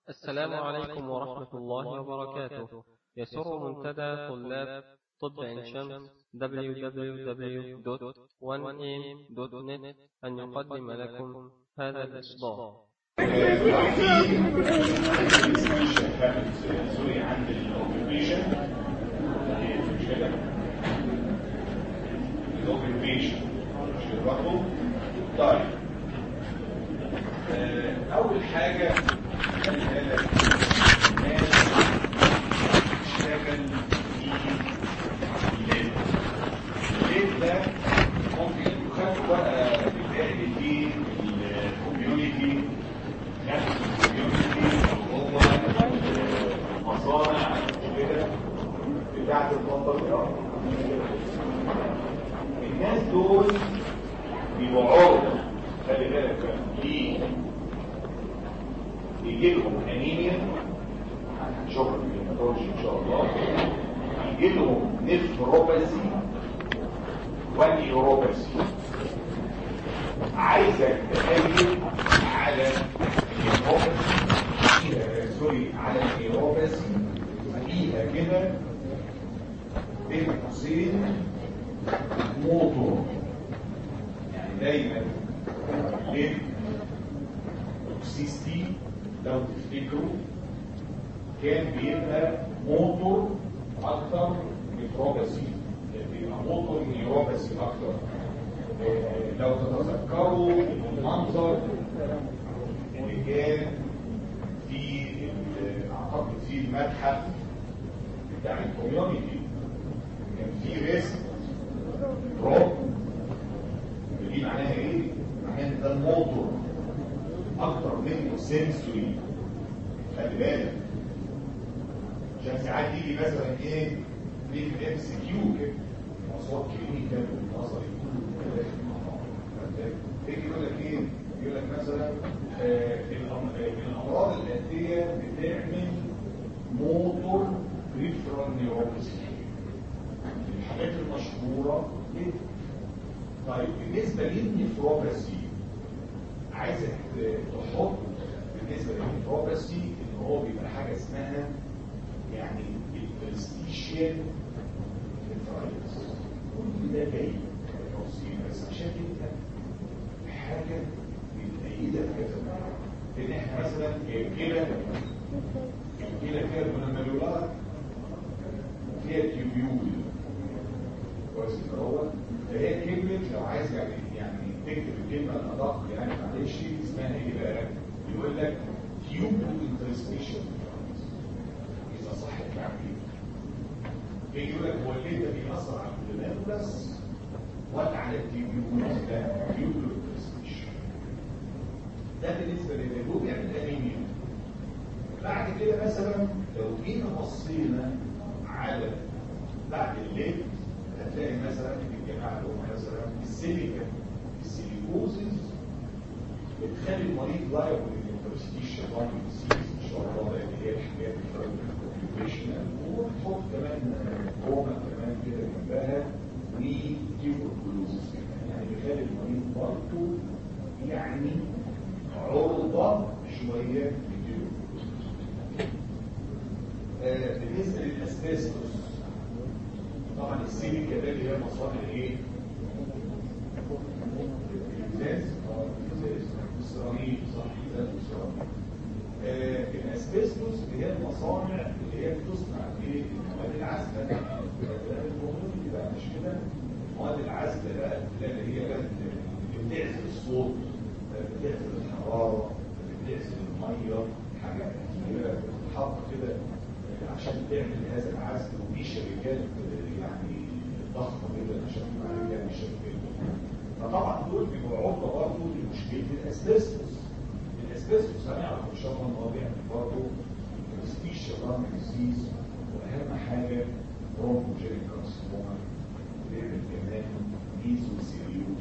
السلام عليكم ورحمة الله وبركاته يسر منتدى طلاب طب عين شمس www.1am.net أن يقدم لكم هذا الإصدار سوري عند الاوكيبيشن مش كده الاوكيبيشن مش الرقم طيب آه، اول حاجه خلي بالك الناس تشتغل في الليل الليل ده ممكن يخافوا بقى بالتالي في الكوميونتي نفس الكوميونتي هو مصانع كده بتاعت البطاريات الناس دول بيبقوا عرضة خلي بالك بقى ليه يجي لهم انيميا هنشوفها في الهيماتولوجي ان شاء الله يجي لهم نفروباسي ونيوروباسي عايزك تخيل على النيوروباسي سوري على النيوروباسي فيها كده بين قوسين موتور يعني دايما ليه توكسيستي لو تفتكروا كان بيبقى موتور اكتر نيوروباسي بيبقى موتور نيوروباسي اكتر آه، لو تتذكروا المنظر اللي كان في ال- اعتقد في المتحف بتاع الكوميونتي كان في ريسك دروب دي معناها ايه؟ معناها ان ده الموتور اكتر منه سنسوري خلي بالك عشان ساعات يجي مثلا ايه في ام سي كيو كده اصوات كلينيكال ونظري كله كده داخل مع بعض يجي يقول لك ايه؟ يقول لك مثلا آه، الأم- آه، الامراض الاتيه بتعمل موتور بريفرال نيوروباثي الحاجات المشهوره كده طيب بالنسبه للنيفروباثي عايزك تحط بالنسبه للنيفروباثي ان هو بيبقى حاجه اسمها يعني البرستيشيال نيفرايتس كل ده جاي توصيل بس عشان تبقى حاجه متأيده بكذا مرة. لان احنا مثلا الكلى الكلى فيها المونوميرولار فيها تيوبيول كويس كده هو فهي كلمه لو عايز يعني يعني تكتب الكلمه الادق يعني معلش اسمها ايه بقى؟ يقول لك تيوب انترستيشن اذا صح التعبير يجي يقول لك هو اللي ده بيأثر على الدماغ بس ولا على التيوبيول لا تيوب انترستيشن ده بالنسبه للهجوم بيعمل انيميا بعد كده مثلا لو جينا بصينا على بعد الليل هتلاقي مثلا في الجماعه اللي هم مثلا السيليكا السيليكوزيس بتخلي المريض لايبل للانترستيشن لاين ديزيز ان شاء الله لان هي الحاجات الكومبيوتيشنال وتحط كمان كوما كمان كده جنبها وتيوبركلوز يعني بيخلي المريض برضه يعني عرضه شويه للتيوبركلوز آه، بالنسبه للاسبستوس طبعا السيليكا ده اللي هي مصانع ايه؟ الازاز اه الازاز السيراميك صح الازاز والسيراميك آه، الاسبستوس اللي هي المصانع اللي هي بتصنع في المواد العازله ده الكوميونتي بقى مش كده المواد العازله بقى اللي هي بقى اللي بتعزل الصوت اللي بتعزل الحراره اللي بتعزل الميه حاجات كتيره بتتحط كده عشان تعمل هذا العزل وفي شركات يعني ضخمه جدا عشان تبقى تعمل شركات فطبعا دول بيبقوا عرضه برضه لمشكله الاسبستوس الاسبستوس هنعرف ان شاء الله ان هو بيعمل برضه برستيج رام ديزيز واهم حاجه برونكوجينيك كارسينوما بيعمل كمان ميزوسيليوت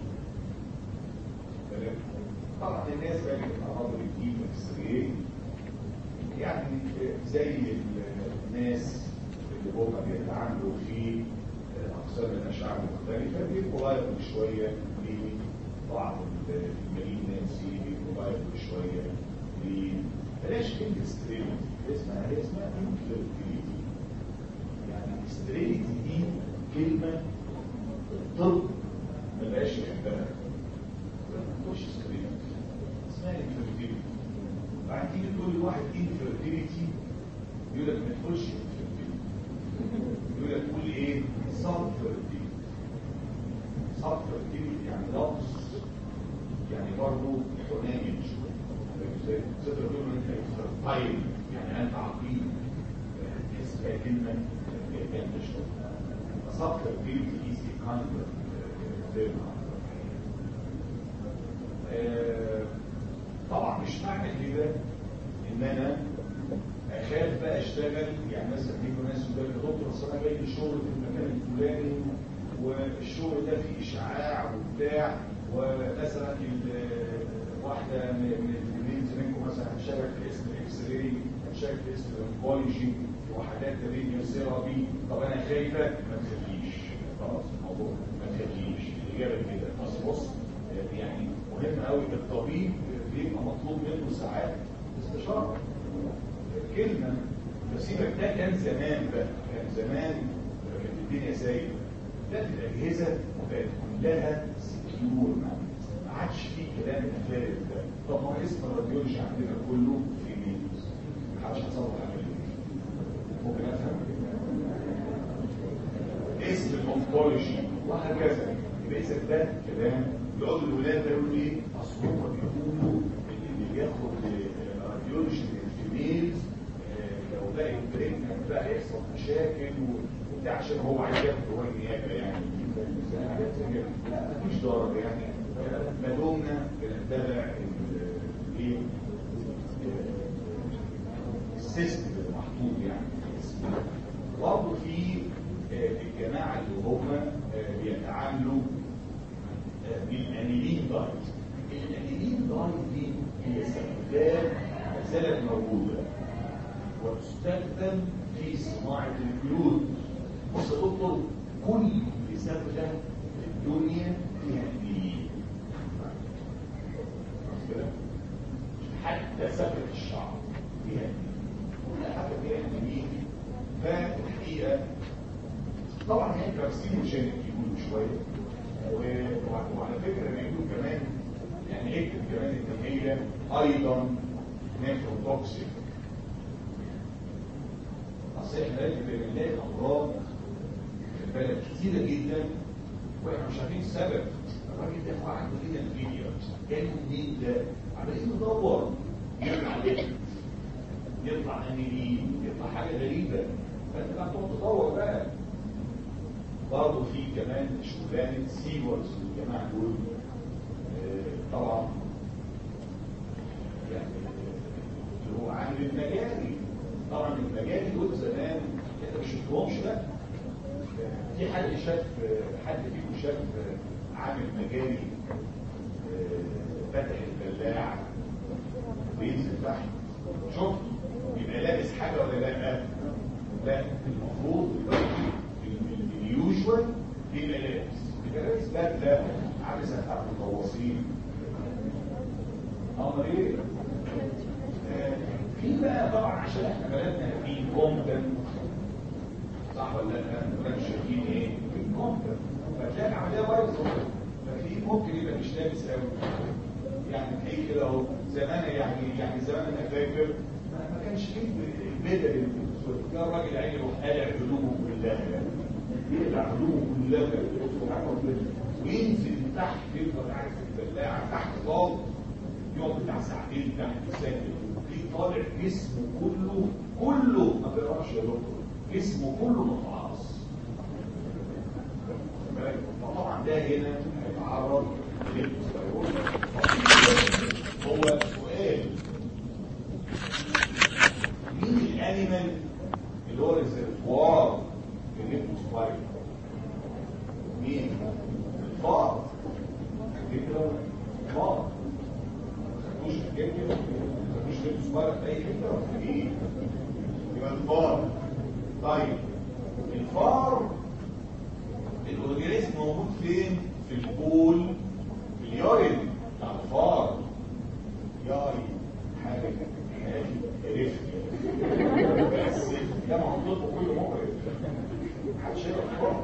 طبعا الناس بقى اللي بتتعرض للديب اكس يعني زي الناس اللي هم بيتعاملوا في اقسام الاشعه المختلفه بيبقوا لايق شويه لبعض المالين نانسي بيبقوا لايق شويه بلاش كلمه ستريلتي اسمها هي اسمها انفيرتيليتي يعني ستريلتي دي كلمه الطب ما بقاش يحبها مش ستريلتي اسمها انفيرتيليتي بعد تيجي تقول لواحد انفيرتيليتي يقول لك ما تقولش انفيرتيليتي يقول لك قول ايه صب فيرتيليتي صب فيرتيليتي يعني لفظ يعني برضه حنين شويه تقدر تقول انت طيب يعني انت عقيم تحس بها كلمه جامده شويه صب فيرتيليتي ايزي كايند طبعا مش معنى كده ان انا اخاف بقى اشتغل يعني مثلا يجوا ناس يقول لك يا دكتور اصل انا جاي لي شغل في المكان الفلاني والشغل ده فيه اشعاع وبتاع ومثلا واحده من الاثنين زميلكم مثلا هتشارك في اسم الاكس راي هتشارك في اسم الانكولوجي وحاجات راديو ثيرابي طب انا خايفه ما تخافيش خلاص الموضوع ما تخافيش الاجابه كده بس بص يعني مهم قوي الطبيب بيبقى مطلوب منه ساعات استشاره كلمة فسيبك ده كان زمان بقى كان زمان كانت الدنيا سايبة دلوقتي الأجهزة بقت كلها سكيور ما عادش فيه كلام الفارغ ده طب ما اسم الراديولوجي عندنا كله في ميلز ما حدش هتصور عملية ممكن أفهم اسم الأونكولوجي وهكذا يبقى إذا ده كلام يقعدوا الولاد يقولوا إيه أصل هم بيقولوا اللي بياخد راديولوجي في ميلز لو لقي بريكنت بقى يحصل مشاكل وبتاع عشان هو عايز ياخد هو النيابه يعني حاجات زي كده لا مفيش ضرر يعني ما دمنا بنتبع الايه السيستم المحطوط يعني برضه في الجماعه اللي هم بيتعاملوا بالانيلين دايت الانيلين دايت دي هي سببات ما زالت موجوده وتستخدم في صناعة الجلود بص يا دكتور كل صبغة في الدنيا فيها أنبيين حتى صبغة الشعر فيها أنبيين كل حاجة فيها أنبيين فالحقيقة طبعا هي كارسينوجينيك يقولوا شوية وعلى فكرة بيقولوا كمان يعني اكتب كمان ان هي ايضا نيفروتوكسيك اصل احنا لازم بنلاقي امراض في البلد كتيره جدا واحنا مش عارفين السبب الراجل ده هو عنده كده الفيديو جاي منين ده عمالين ندور يطلع ليه يطلع انيلين يطلع حاجه غريبه فانت بقى تقعد تدور بقى برضه في كمان شغلانه سيورز والجماعه دول آه طبعا يعني اللي هو عامل المجاري طبعا المجاري دول زمان انت مش شفتهمش بقى في حد شاف حد فيكم شاف عامل مجاري فتح البلاع وينزل تحت شفت يبقى لابس حاجه ولا لا لا المفروض اليوجوال بيبقى لابس بيبقى لابس بدله عامل زي بتاع المغوصين امر ايه في بقى طبعا عشان احنا بلدنا في كومبن صح ولا لا؟ ولا مش شايفين ايه؟ كومبن فتلاقي العمليه بايظه ففي ممكن يبقى مش لابس قوي يعني تلاقيه كده اهو زمان يعني يعني زمان انا فاكر ما كانش فيه البدل اللي كان الراجل عيني يروح قالع هدومه كلها يعني يقلع هدومه كلها وينزل تحت يفضل قاعد في البلاعه تحت خالص يقعد بتاع ساعتين تحت ساكت في طالع جسمه كله كله ما بيقراش يا دكتور جسمه كله متعاص فطبعا ده هنا هيتعرض للمستوى هو سؤال مين الانيمال اللي هو ريزرفوار الليبوسباير مين الفار كده الفار مش كده مش ليبوسباير في اي حته في ايه يبقى الفار طيب الفار الاورجانيزم موجود فين في البول في اليورين بتاع الفار ياري حاجه حاجه الطب كله مقرف محدش هيقرا القرآن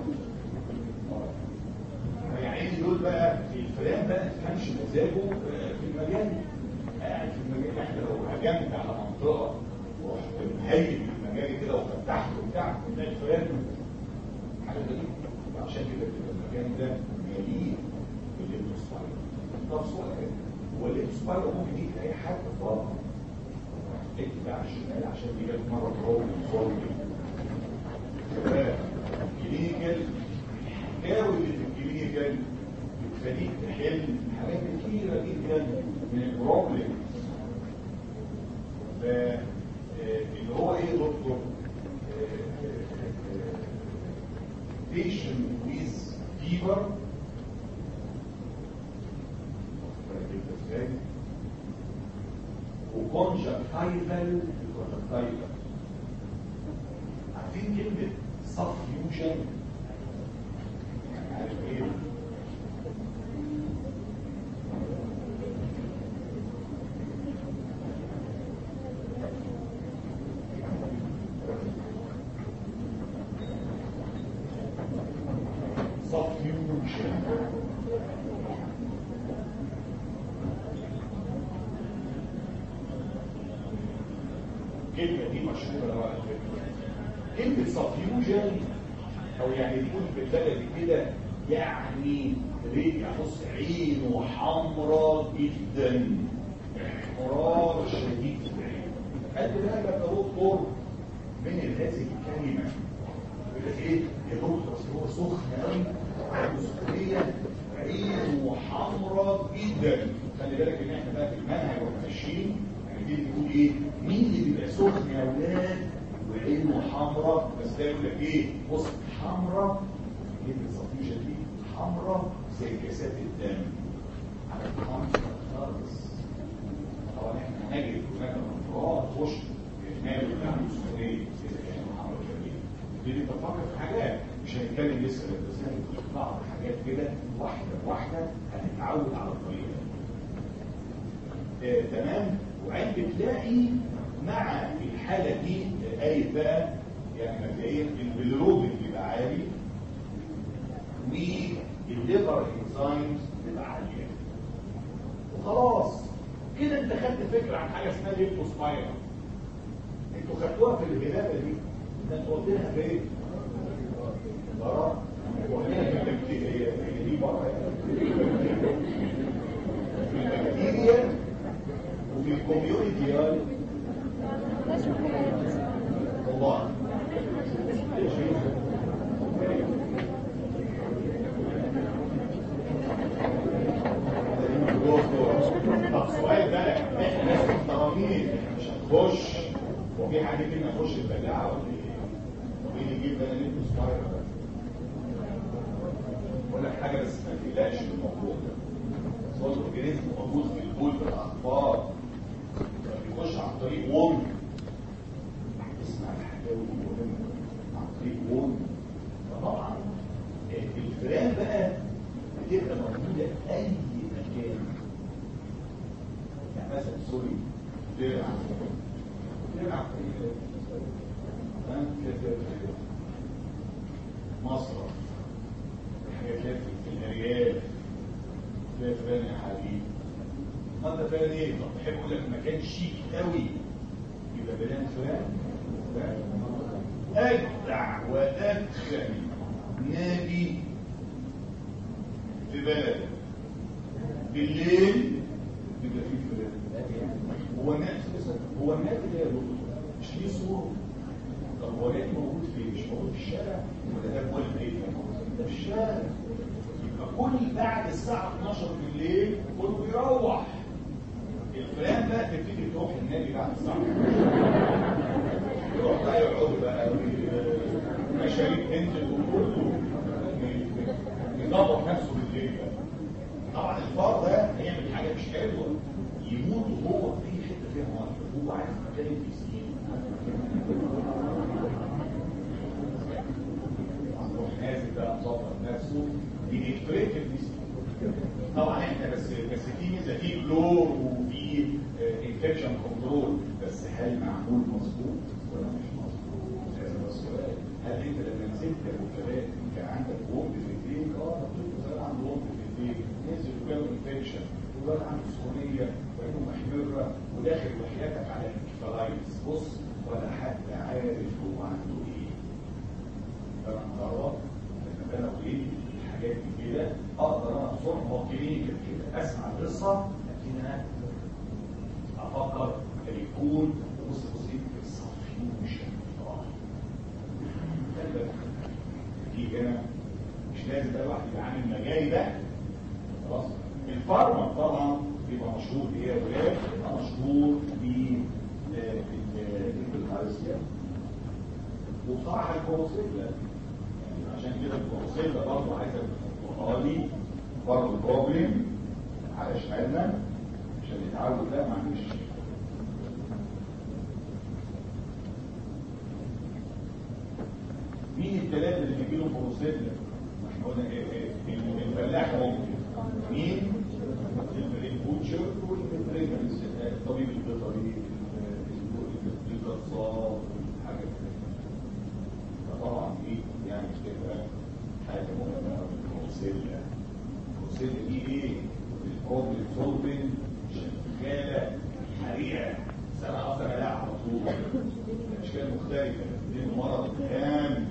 يعني دول بقى الفلان بقى ما تفهمش مزاجه في المجال قاعد في المجال احنا لو هجمت على منطقه ورحت مهيئ المجال كده وفتحت وبتاع تلاقي الفلان حاجه غريبه عشان كده بيبقى المكان ده مليء بالانتوسباير طب سؤال هو الانتوسباير ممكن يجي لاي حد طبعا اكتب على الشمال عشان يجي لك مره تروح وتصور كلينيكال الحكاوي اللي في الكلينيكال بتخليك تحل حاجات كتيره جدا من البروبلمز اللي هو ايه دكتور patient with fever وكونجكتايفال كونجكتايفال عارفين كلمة سفيوجن عارف ايه سفيوجن الكلمة دي مشهورة على فكرة كلمة سفيوجن او يعني تكون بالبلدي كده يعني ريق بص عينه حمراء جدا احمرار شديد في العين قد بالك يا دكتور من هذه الكلمة يقول لك ايه يا دكتور أصل هو سخن قوي عنده سخونية عينه حمراء جدا خلي بالك ان احنا بقى في المنهج واحنا ماشيين عايزين نقول ايه مين اللي بيبقى سخن يا اولاد وعينه حمراء بس ده يقول لك ايه بص حمراء ايه الصفيشه دي حمراء زي كاسات الدم على الحمراء خالص طبعا احنا هنجد هناك منطقات خش ماله اللي عنده سخونيه اذا كان حمراء كبير دي بتفكر في حاجات مش هنتكلم لسه بس هنقول بعض الحاجات كده واحده بواحده هنتعود على الطريقه آه تمام وعند بتلاقي مع الحالة دي قايل بقى يعني مبدئيا البلروبين بيبقى عالي والليفر انزايمز بتبقى عالية وخلاص كده انت خدت فكرة عن حاجة اسمها ليبوسبايرا انتوا خدتوها في الغلابة دي ده انتوا قلت لها فين؟ بره وهنا في هي دي بره في البكتيريا وفي الكوميونتي يعني والله طب سؤال بقى احنا ناس محترمين مش هنخش وفي حد فينا يخش البلاعه ولا ايه؟ طب ايه اللي يجيب بقى نلبس سبايرا اقول لك حاجه بس ما تقلقش من الموضوع ده بس هو الاورجانيزم موجود في البول في الاطفال بيخش عن طريق وون اسمع الحكاوي المهمه عن طريق وون فطبعا الفئران بقى بتبقى موجوده في اي مكان يعني مثلا سوري درع درع مصر الحاجات اللي في الارياف فيها فئران يا حبيبي هذا فعلا ايه طب تحب اقول لك مكان شيك قوي يبقى بلان فلان اجدع وادخل نادي في بلد بالليل يبقى فيه فلان هو النادي هو النادي ده يا دكتور مش ليه صوره طب هو نادي موجود فين مش موجود في الشارع ولا ده جوه البيت ده في الشارع يبقى كل بعد الساعه 12 بالليل كله بيروح الفلان بقى تبتدي تروح النادي بعد الساعه يروح بقى يقعد بقى مشاريب تنزل وكله يدبر نفسه بالليل بقى طبعا الفار ده هيعمل حاجه مش حلوه يموت وهو في اي حته فيها ميه هو عايز مكان يسكين هنروح نازل بقى مظبط نفسه ينفريت طبعا احنا بس بس في ميزه في كلور وفي انفكشن كنترول بس هل معمول مظبوط ولا مش مظبوط؟ هذا بس ستة وثلاثة كان عندك ومض في الدين اه طفل صغير عنده ومض في الدين نزل وجاله انفكشن وجاله عنده سخونية وعينه محمرة وداخل وحياتك على الانكفالايتس بص ولا حد عارف هو عنده ايه فانا مقرر لما انا وليد الحاجات دي كده اقدر انا اصورها كلينيكال كده اسمع القصه لكن انا افكر يكون بص بص السفيوشن خلي بالك في هنا مش لازم بقى الواحد يبقى عامل مجاري ده خلاص الفارما طبعا بيبقى مشهور بايه يا ولاد؟ بيبقى مشهور ب الكالسيوم وبصراحه الكوروسيلا يعني عشان كده الكوروسيلا برضه عايزه تحطها لي برضه بروبلم على شمالنا عشان نتعود لا ما عنديش مين الثلاثه اللي بيجيلهم كوروسيلا؟ احنا قلنا ايه ايه الفلاح ممكن مين؟ البوتشر والبريمنس الطبيب البيطري الجزار حاجه كده فطبعا دي يعني كده حاجه مهمه الكوروسيلا الكوروسيلا دي ايه؟ البروبلم سولفنج شغاله حريقه سنه اصلا لا على طول اشكال مختلفه لانه مرض هام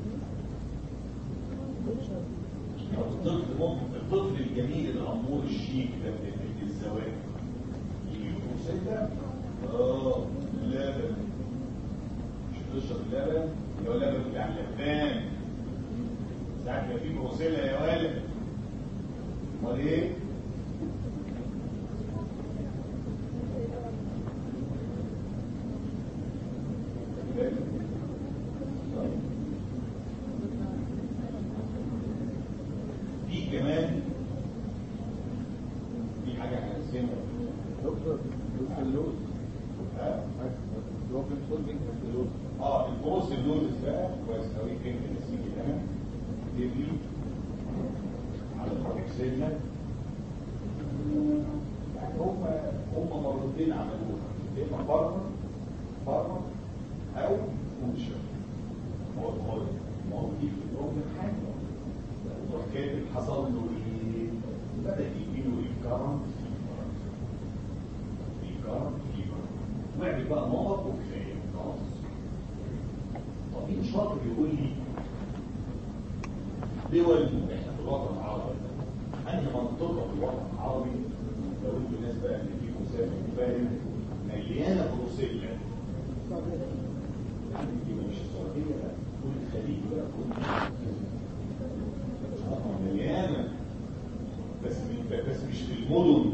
الطفل ممكن الطفل الجميل الامور الشيك ده من الزواج يجي كوروسيلا اه اللبن مش تشرب اللبن اللي هو اللبن بتاع اللبان ساعات يبقى فيه كوروسيلا يا ولد امال ايه؟ في كمان في حاجه هنقسمها دكتور اللوز ها؟ بروبلم سولفنج اللوز اه البروسيدورز بقى كويس قوي كلمه نسيجي هنا تبني على البروكسيلا يعني هم هم مرتين عملوها اما بره بره او فوتشر هو هو ما هو دي في الأم حاجه تروح كاتب حصل له ايه؟ بدا يجي له الكرم الكرم فيبر واعمل بقى نقط وكفايه خلاص طب مين شاطر يقول لي دول احنا في الوطن العربي انهي منطقه في الوطن العربي لو انتوا ناس بقى اللي فيكم سافر وفاهم مليانه بروسيلا يعني يبقى مش السعوديه بقى كل الخليج بقى كل آه، مليانه بس من بس مش في المدن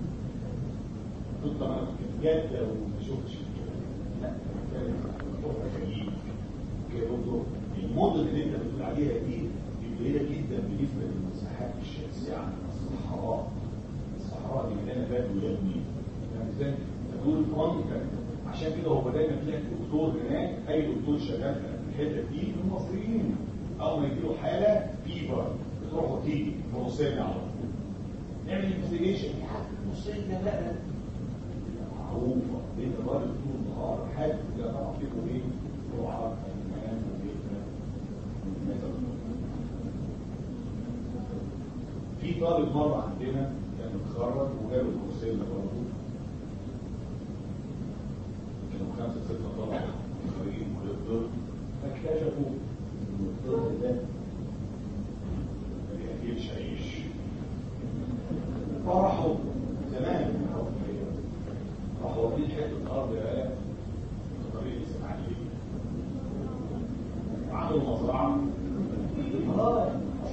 كنت انا في جده وما شفتش لا كانت منطقه خليج كده برضه المدن اللي انت بتقول عليها دي دي قليله جدا بالنسبه للمساحات الشمسيه عن الصحراء الصحراء دي مليانه بدو يا ابني فاهم ازاي؟ دول كونتاكت عشان كده هو دايما تلاقي دكتور هناك اي دكتور شغال في الحته دي من المصريين اول ما يجي له حاله فيبر بتروح وتيجي بروسيلا على طول نعمل انفستيجيشن بروسيلا لا معروفه انت ضارب طول النهار حاجه كده طبعا فيكم ايه؟ روعه المنام وبيتنا في طالب مره عندنا كان متخرج وجاله بروسيلا برضه كانوا خمسة ستة طلبة خريجين كلية الطب فاكتشفوا إن الطب ده ما بيأكلش عيش فراحوا زمان راحوا واخدين حتة أرض يا ولد في طريق الإسماعيلية وعملوا مزرعة اه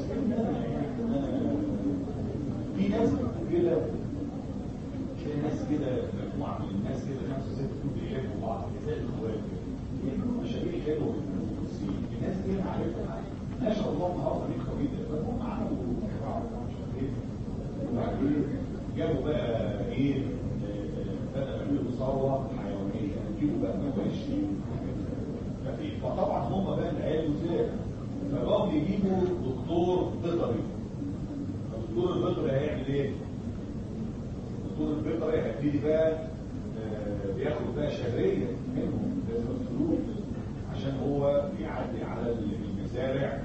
في ناس كده تلاقي ناس كده مجموعه من الناس كده خمسه سته دول بيحبوا بعض زي الاخوات يعملوا مشاريع حلوه في الفلسطين الناس دي انا عارفها ما شاء الله النهارده دي قويه هم عملوا مشروع مش عارف ايه وبعدين جابوا بقى ايه بدأوا يعملوا ثروه حيوانيه يجيبوا بقى مواشي ففي- فطبعا هم بقى العيال وزاد فبقوا يجيبوا دكتور بيطري الدكتور البيطري هيعمل ايه؟ الدكتور البيطري هيبتدي بقى آه، بياخد بقى شهريه منهم لازم فلوس عشان هو بيعدي على المزارع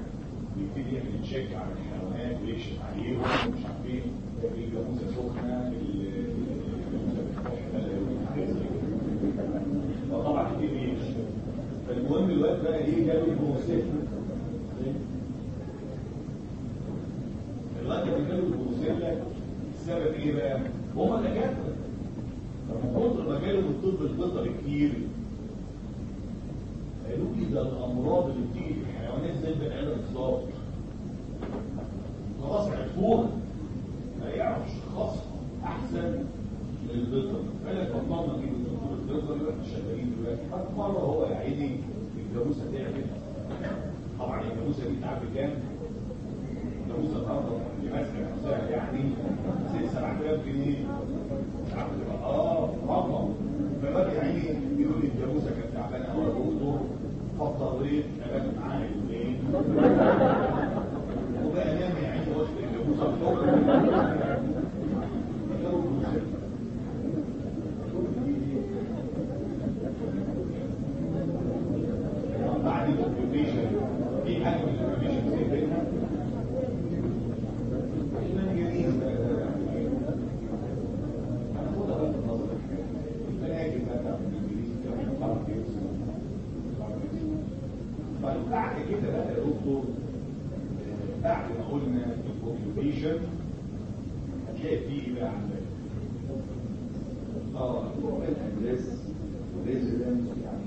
على الحيوانات ويكشف عليهم ومش عارفين الجاموسه سخنه الجاموسه بتحب فطبعا دي بيمشي فالمهم الوقت بقى ايه جاله البروسيل الوقت اللي جاله البروسيلا السبب ايه بقى؟ هما دكاتره فمن كتر ما جاله من الطب البيطري كتير قالوا لي ده الامراض اللي بتيجي في الحيوانات زي البني ادم بالظبط خلاص عرفوها ما يعرفش خاصة احسن من البيطري فقال لك بطلنا نجيب الدكتور البيطري واحنا شغالين دلوقتي حتى مره هو يا عيني الجاموسه تعمل طبعا الجاموسه دي تعرف كام؟ الجاموسه النهارده اللي ماسكه نفسها يعني 6 7000 جنيه عارف تبقى اه رقم فبقى يا عيني يقول لي الجاموسه كانت تعبانه قوي يا دكتور فاضطريت ابات معاها يومين وبقى نام يا عيني وسط الجاموسه الحر بعد الاوكيبيشن في حاجه من الاوكيبيشن زي كده احنا جميل هناخدها بقى في النظر المناهج بقى من الانجليزي كمان بعرف يرسم بعرف يرسم طيب بعد كده بقى يا دكتور آه، بعد ما قلنا الاوكيبيشن هتلاقي فيه ايه بقى عندك اه الادريس والريزيدنس يعني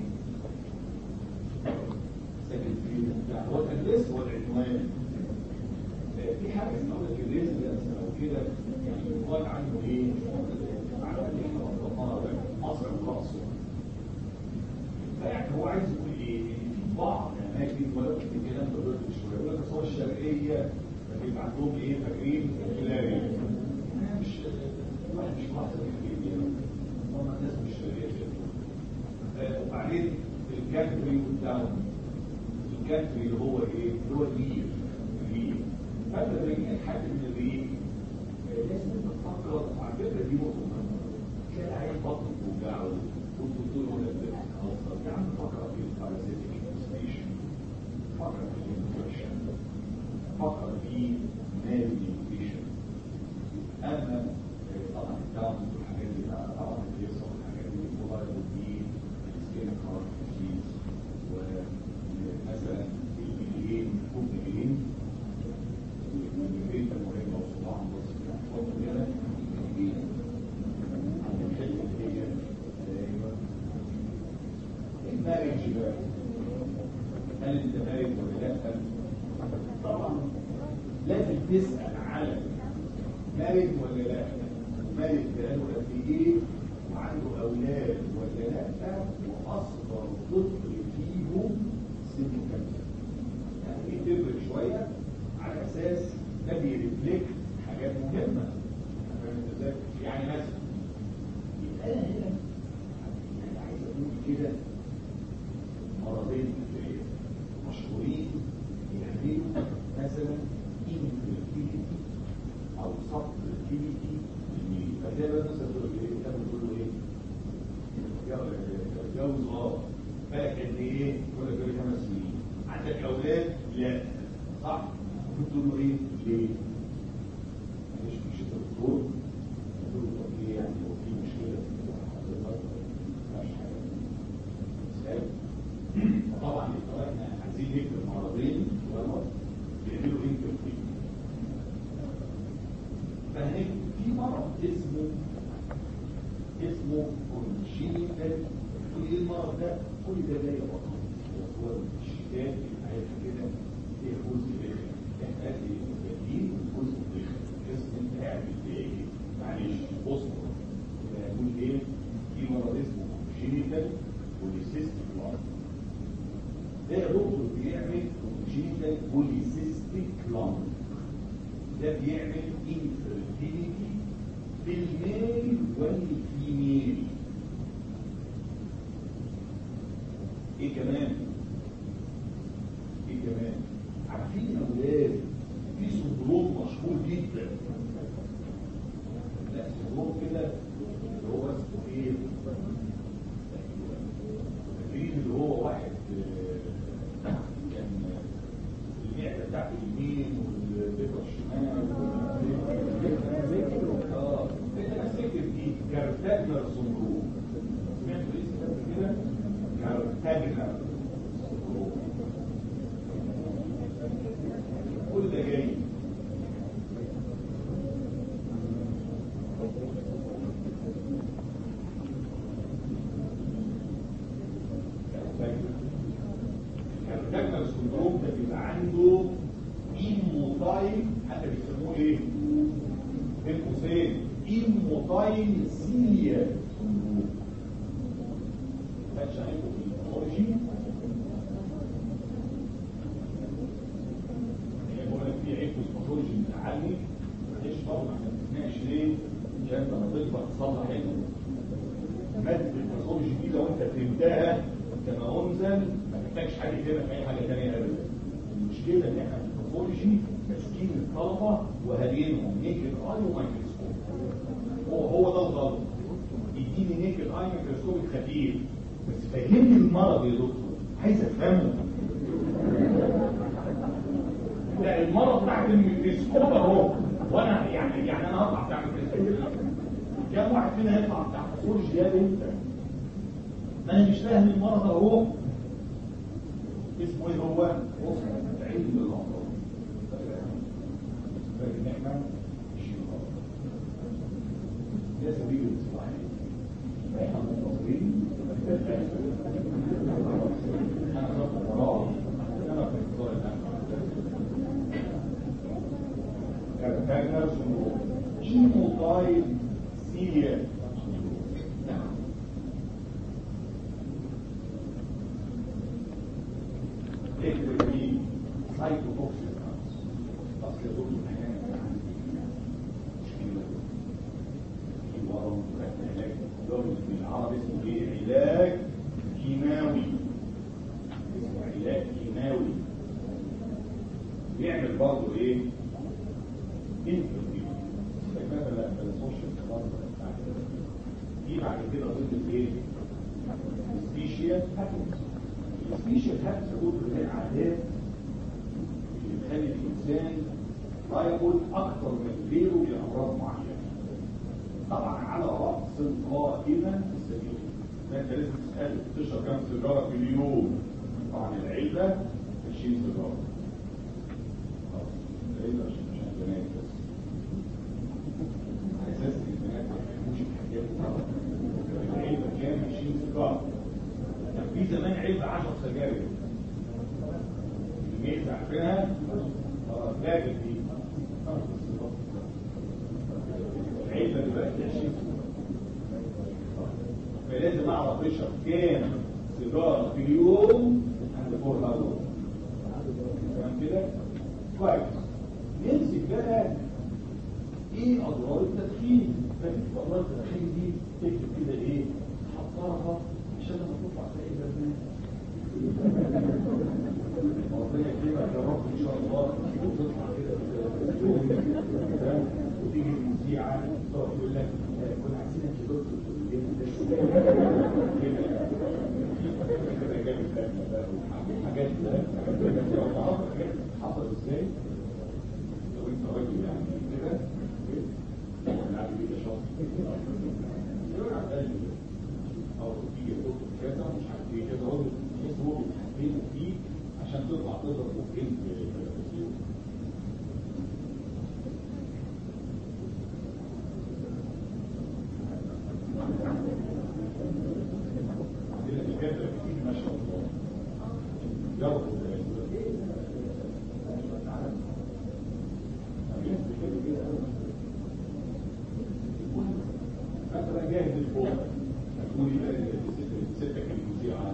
ساكن فيه بتاع هو الادريس هو العنوان آه، في حاجه اسمها الريزيدنس او كده يعني يقال عنه ايه على اللي احنا وضحناها بقى مصر الخاص فيعني هو عايز يقول ايه ان في بعض الاماكن ولو في كلام دلوقتي شويه يقول لك الصور الشرقيه بيبقى عندهم ايه فاكرين الكلاري مش الواحد مش مصري حقيقي هم الناس مش شرقيه آه، وبعدين الكانتري والداون الكانتري اللي هو ايه؟ اللي هو الريف الريف فانت لما يجي حد من الريف آه، لازم انت تفكر على فكره دي نقطه مهمه كان عايز بطن توجعه والدكتور يقول لك ده خلاص يا عم فكر في البارازيتيك انفستيشن فكر في الانفكشن فكر في مال نيوتريشن اما آه، طبعا الداون والحاجات دي بقى طبعا الجسم والحاجات دي موبايل دي سكين كارت ديزيز ومثلا البيلين فوق البيلين والبيلين المهم او صباع بس فوق كده البيلين الحته اللي هي ايوه المارج بقى هل انت مارج ولا لا طبعا لازم تسال على مارج ولا لا مارج بقاله قد ايه وعنده اولاد ولا لا واصغر طفل فيهم سن كام يعني دي تفرق شويه على اساس ده بيرفلكت حاجات مهمه فاهم ازاي؟ يعني مثلا يبقى انا هنا يعني عايز اقول كده مرضين مشهورين يعملوا مثلا infertility او subfertility فتلاقي بقى الناس تقول ايه بتعمل تقول له ايه اتجوز اه بالك قد ايه يقول لك بقالي خمس سنين عندك اولاد لا صح ممكن تقول له ايه ليه مش مش الدكتور تقول له طب ليه يعني هو في مشكله مش حاجه ازاي طبعا يبقى احنا عايزين نكتب مرضين بيعملوا انترفيو فهيك في مرض اسمه اسمه كونجينيتال كل ايه المرض ده كل ده جاي بطن هو الشتات عارف كده فيه جزء داخل احنا جايين جزء داخل جسم انت قاعد ايه معلش اصبر يقول ايه في مرض اسمه كونجينيتال بوليسيستيك لانج ده يا دكتور بيعمل كونجينيتال بوليسيستيك لانج ده بيعمل انفيرتيليتي في الميل والفيميل ايه كمان ايه كمان عارفين اولاد في سندروم مشهور جدا لا سندروم كده اللي هو اسمه ايه فاكرين اللي هو واحد آه، كان المعده بتاعته اليمين وال كارتاجنا كل ده جاي كارتاجنا السندروم ده بيبقى عنده ايموتايل حتى بيسموه ايه؟ بين قوسين ايموتايل سيليا سندروم كانش عليكم في الباثولوجي يعني بقول لك في عيب في الباثولوجي متعلم معلش برضه احنا بنتناقش ليه؟ عشان انت لما تكبر تصلح علم مادة الباثولوجي دي لو انت فهمتها كما انزل ما تحتاجش حاجه كده في اي حاجه ثانيه ابدا المشكله ان احنا في الباثولوجي ماسكين الطلبه وهدينهم نيكد اي ومايكروسكوب هو هو ده الغلط يديني نيكد اي ميكروسكوب خفيف بس فهمني المرض يا دكتور عايز افهمه لا المرض تحت الميكروسكوب اهو وانا يعني يعني انا هطلع بتاع الميكروسكوب كم واحد فينا يطلع بتاع باثولوجي يا بنت ما انا مش فاهم المرض اهو اسمه ايه هو؟ علم الامراض لكن احنا ماشيين غلط ده سبيل الاصلاح احنا منتظرين انا خدت وراه انا في انتظار كارتاجنر سندروم ايموتايل سيليا نعم تكتب في سايتوتوكسين اصل يا دكتور احيانا مشكله في ورم علاج لغه بالعربي اسمه ايه علاج كيماوي اسمه علاج كيماوي بيعمل برضه ايه انفلتي مثلا السوشيال في بعد كده ضد ايه سبيشيال هابتس السبيشيال هابتس دول اللي هي العادات اللي بتخلي الانسان لايبل اكثر من غيره لامراض معينه طبعا على راس القائمه السبيل فانت لازم تسال تشرب كام سيجاره في اليوم طبعا العلبه 20 سيجاره خلاص العلبه عشان مش البنات بس على اساس ان البنات ما بيحبوش الحاجات دي العلبه كام 20 سيجاره كان في زمان علبه 10 سجاير الجيش عارفينها اه فاكر دي العلبه دلوقتي 20 فلازم اعرف اشرب كام سيجاره في اليوم عند فور هاور تمام كده كويس نمسك بقى ايه اضرار التدخين فكره اضرار التدخين دي تكتب كده ايه حطها عشان لما تطلع تلاقي البرنامج ربنا يكرمك يا رب ان شاء الله وتطلع كده تمام وتيجي المذيعه تقعد تقول لك كنا عايزينك يا دكتور تقول لنا حاجات حصل ازاي لو انت راجل يعني كده يعني كده شاطر او تيجي تكتب كذا مش عارف ايه كده هو تحس هو بيتحكموا فيه عشان تطلع تضرب وفين في التلفزيون عندنا الكاتب كتير ما شاء الله جربوا مثلا جاهز الفوق تقولي ستة المذيعة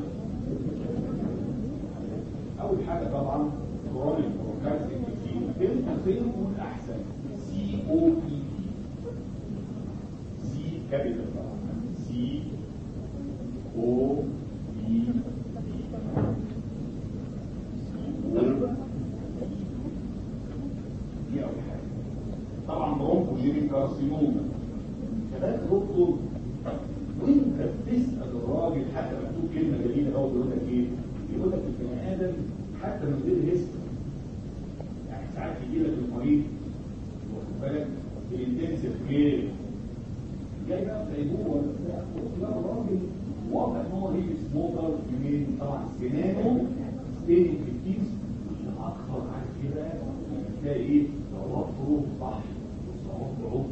أول حاجة طبعا كرونيك برونكايتس انفكشن بين قوسين نقول أحسن سي او بي دي سي كابيتال طبعا سي او بي دي دي أول حاجة طبعا برونكوجينيك كارسينوما كذلك دكتور وانت بتسال الراجل حتى مكتوب كلمه جميله قوي بيقول لك ايه؟ بيقول لك البني ادم حتى من غير هيستوري يعني ساعات يجي لك المريض واخد بالك بالانتنسيف كير جاي بقى في غيبوبه ولا بتاع لا الراجل واضح ان هو ليه سموكر يومين طبعا جنانه ستيج في الكيس اكثر عن كده تلاقي ايه ضربات حروف صح وصعوبات حروف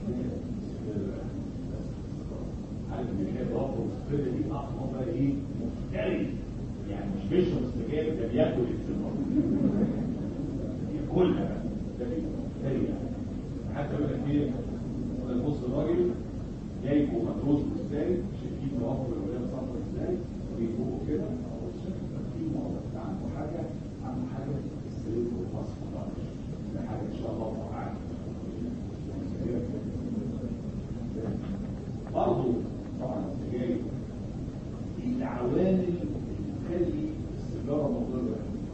عارف ان هي ضربات الصفر دي اقوى بقى ايه مفتري يعني مش بيشرب سجاير ده بياكل السجاير ياكلها بقى ده مفتري يعني حتى يقول لك ايه بص الراجل جايبه مدروس ازاي شايفين مواقف الولاد صفر ازاي ويجيبوه كده في موقف عنده حاجه عنده حاجه السرير والوصف ده حاجه ان شاء الله تعالى برضه طبعا السجاير في العوامل اللي بتخلي السيجاره مضره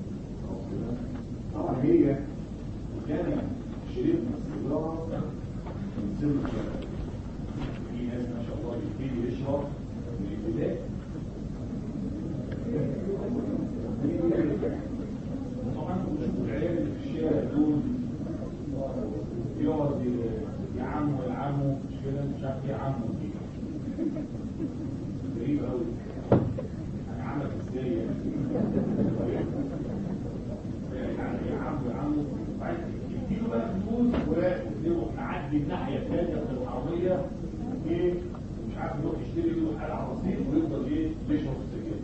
طبعا هي كان شريطنا السيجاره من سن الشباب في ناس ما شاء الله يبتدي يشرب من الابتدائي طبعا بنشوف العيال اللي في الشارع دول يقعد يا عمو يا عمو مش كده مش عارف ايه يا عمو دي غريب قوي انا عملك ازاي يعني يا عمو يا عمو بعد يديله بقى فلوس ويروح معدي الناحيه الثانيه من العربيه ايه مش عارف يروح يشتري له حاجه على الرصيف ويفضل ايه يشرب السجاير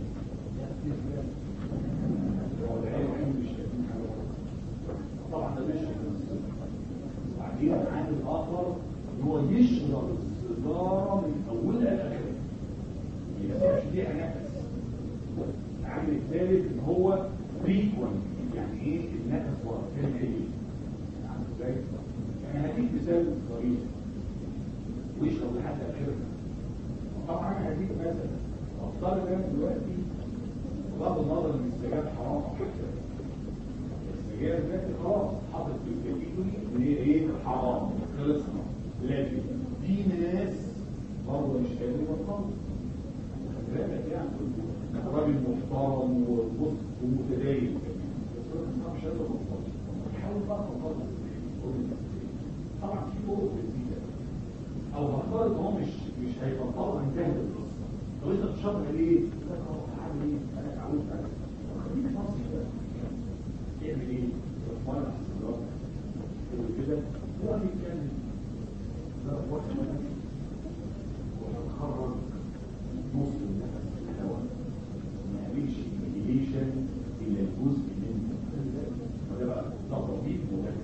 هو ده ايه الوحيد مش شايفين حاجه طبعا ده بيشرب وبعدين العامل الاخر ان هو يشرب السيجاره من اولها لاخرها ما يسيبش فيها نفس العامل الثالث ان هو فريكوينت يعني ايه النفس ورا كلمه ايه عارف ازاي يعني هديك مثال ظريف ويشرب لحد اخرها طبعا انا هديك مثلا افترض انا دلوقتي بغض النظر ان السجاير حرام او حاجه السجاير دلوقتي خلاص حاطط في الكاتيجوري ان هي ايه حرام خلصنا لكن في ناس برضه مش قادرين يبطلوا خلي بالك يعني راجل محترم وبص ومتدين بس هو مش قادر يبطل حاول بقى تبطل طبعا في طرق جديده او هفترض ان هو مش مش هيبطلوا انتهت القصه طب انت بتشرب ليه؟ لا خلاص هعمل ايه؟ انا اتعودت على خليك نفسي بقى تعمل ايه؟ تروح مولع السيجاره كده هو بيتكلم لا وقت ما نفسي وهتخرج نص النفس في الهواء ما يعملش انهيليشن الا الجزء منه وده بقى تطبيق وده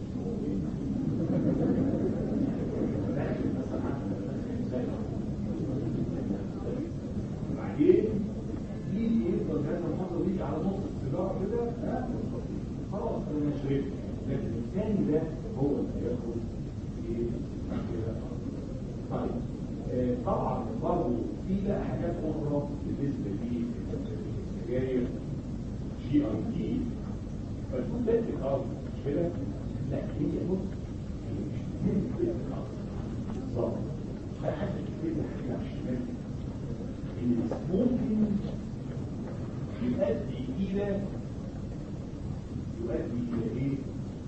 بعدين يجي يفضل هذا الحصل يجي على نص السيجاره كده ها؟ خلاص انا مش شربت لكن الثاني ده هو اللي هياخد ايه كده طيب آه، طبعا برضه في بقى حاجات اخرى بالنسبه للسجاير جي اي تي فالمنتج اه مش كده لا هي بص هي مش منتج بالظبط حتى كتير حاجه على الشمال ان ممكن يؤدي الى يؤدي الى ايه؟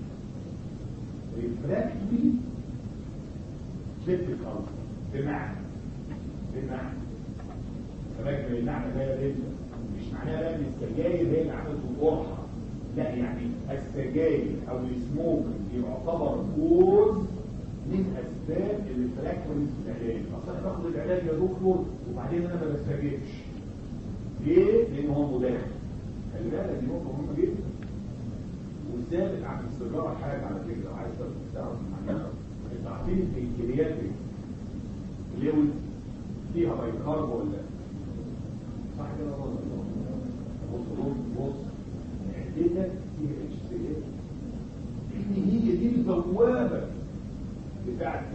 ريفراكتري سيبتك ارض بمعنى بمعنى فاكر المعنى ده يا مش معناه بقى ان السجاير هي اللي عملت القرحه لا يعني السجاير او السموك يعتبر كوز من اسباب الريفراكتوريز في العلاج اصل انا باخد العلاج يا دكتور وبعدين انا ما بستجيبش ليه؟ لان هو مداخل خلي بالك دي نقطه مهمه جدا والثابت عن السيجاره حاجه على فكره لو عايز تعرف معناها انتوا عارفين الكرياتين ليوز فيها بايكارب ولا لا؟ صح كده ولا بص بص بص معدتك فيها اتش سي ان هي دي البوابه بتاعت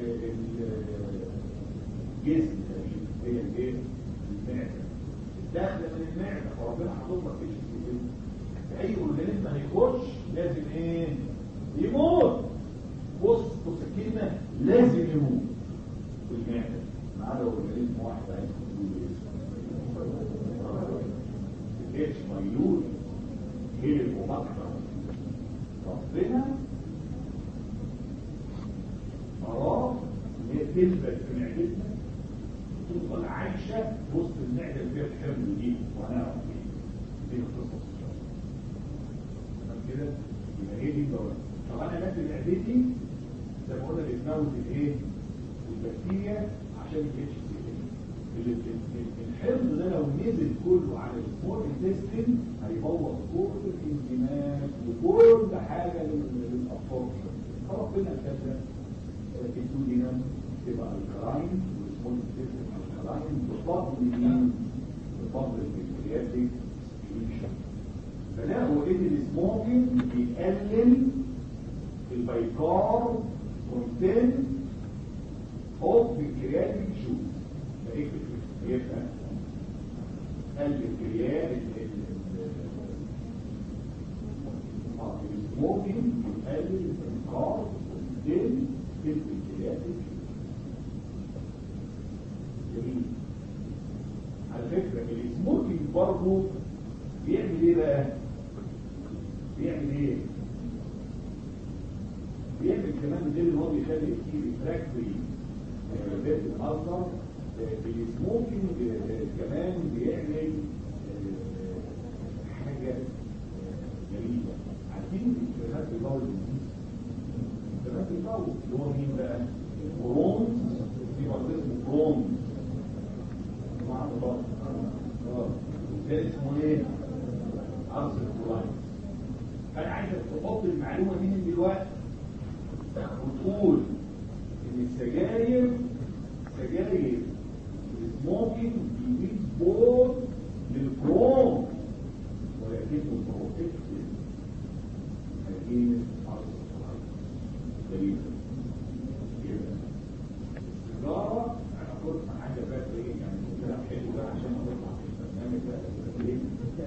الجسم هي الايه؟ المعده الداخله من المعده فربنا حاطط لك اتش سي اي اورجانيزم هيخش لازم ايه؟ يموت بص بص الكلمه لازم يموت في المعده ما عدا اورجانيزم واحد الاتش ميول هي المبكر ربنا أراد إن هي تثبت في معدتنا تفضل عايشة وسط المعدة اللي فيها الحمل دي وهنعرف ايه دي القصص تمام كده يبقى هي دي الدورة طب انا نازل معدتي زي ما قلنا بتموت الايه البكتيريا عشان الاتش سي الحمض ده لو نزل كله على السمول انتستين هيبوظ كل الانزيمات وكل حاجه للابسوربشن فربنا كذا الدودينم تبقى الكلاين والسمول انتستين الكلاين بفضل مين؟ بفضل البكتيرياتيك سكريشن فلقوا ان السموكينج بيقلل البيكار كونتنت اوف بنكرياتيك جوز يبقى قلب الكريات السموكينج يقلل البيكار كونتنت في البنكرياتيك جميل على فكرة السموكينج برضه بيعمل ايه بقى؟ بيعمل ايه؟ بيعمل كمان غير ان هو بيخلي كتير ريفراكتوري بيت الالتر بالسموكينج كمان بيعمل حاجه غريبه عارفين الكلمات الباول الكلمات الباول اللي هو مين بقى؟ برونز في مرض اسمه برونز مع بعض ده اسمه ايه؟ عرض الكولاين انا عايزك تحط المعلومه دي من دلوقتي وتقول ان السجاير سجاير السموكينج بيزيد بول للكروم ولكنه بروتكتيف هجين عرض الكولاين دليل السيجاره انا قلت انا عايز بقى ايه يعني كده حلو ده عشان اطلع في البرنامج ده ليه؟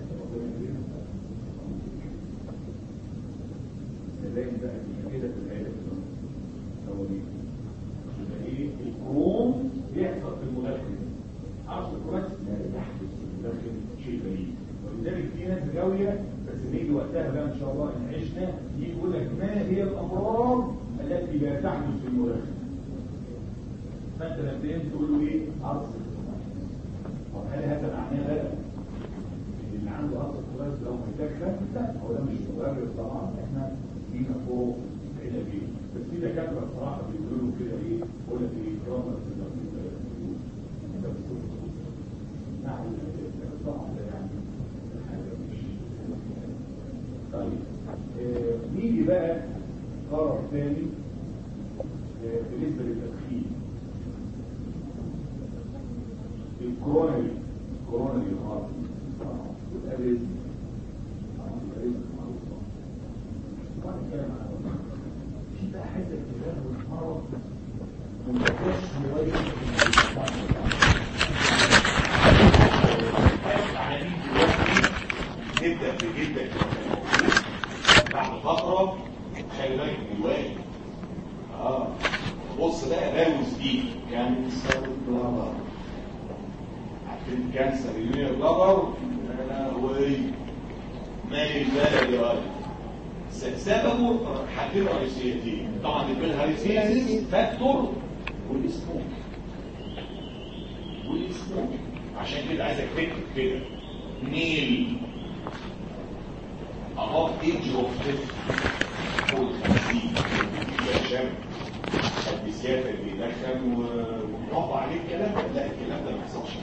نلاقي بقى كده في العيله هو دي يبقى ايه الكروم بيحصل في المدخن عصر الكروم لا يحدث في المدخن شيء غريب ولذلك في ناس غاويه بس نيجي وقتها بقى ان شاء الله ان عشنا يجي يقول لك ما هي الامراض التي لا تحدث في المدخن فانت مبدئيا تقول له ايه عصر الكروم طب هل هذا معناه غلط اللي عنده عصر الكروم لو مدخن لا هو ده مش مبرر طبعا احنا فينا فوق علاجيه بس في دكاتره الصراحه بيقولوا كده ايه يقول لك ايه كرامه نعم طبعا ده يعني حاجه مش طيب آه، نيجي بقى قرار ثاني آه، بالنسبه للتدخين الكورونري كورونري هارت والاريزم الاريزم معروفه طبعا الكلام عن في بقى حته كده مرض منتشر شويه نبدا بجدا بعد فتره خلي بالك من الواجب اه بص بقى راوز دي كانسر بلادر عارفين كانسر اليونير بلادر انا هو ايه مالي البلد يا ولد سببه حاجتين رئيسيتين طبعا البلهارسيسيس فاكتور والسموك والسموك عشان كده عايزك تكتب كده نيل above age of 50 فوق ال 50 عشان البسيات اللي بيدخن ومطبق عليه الكلام ده لا الكلام ده ما يحصلش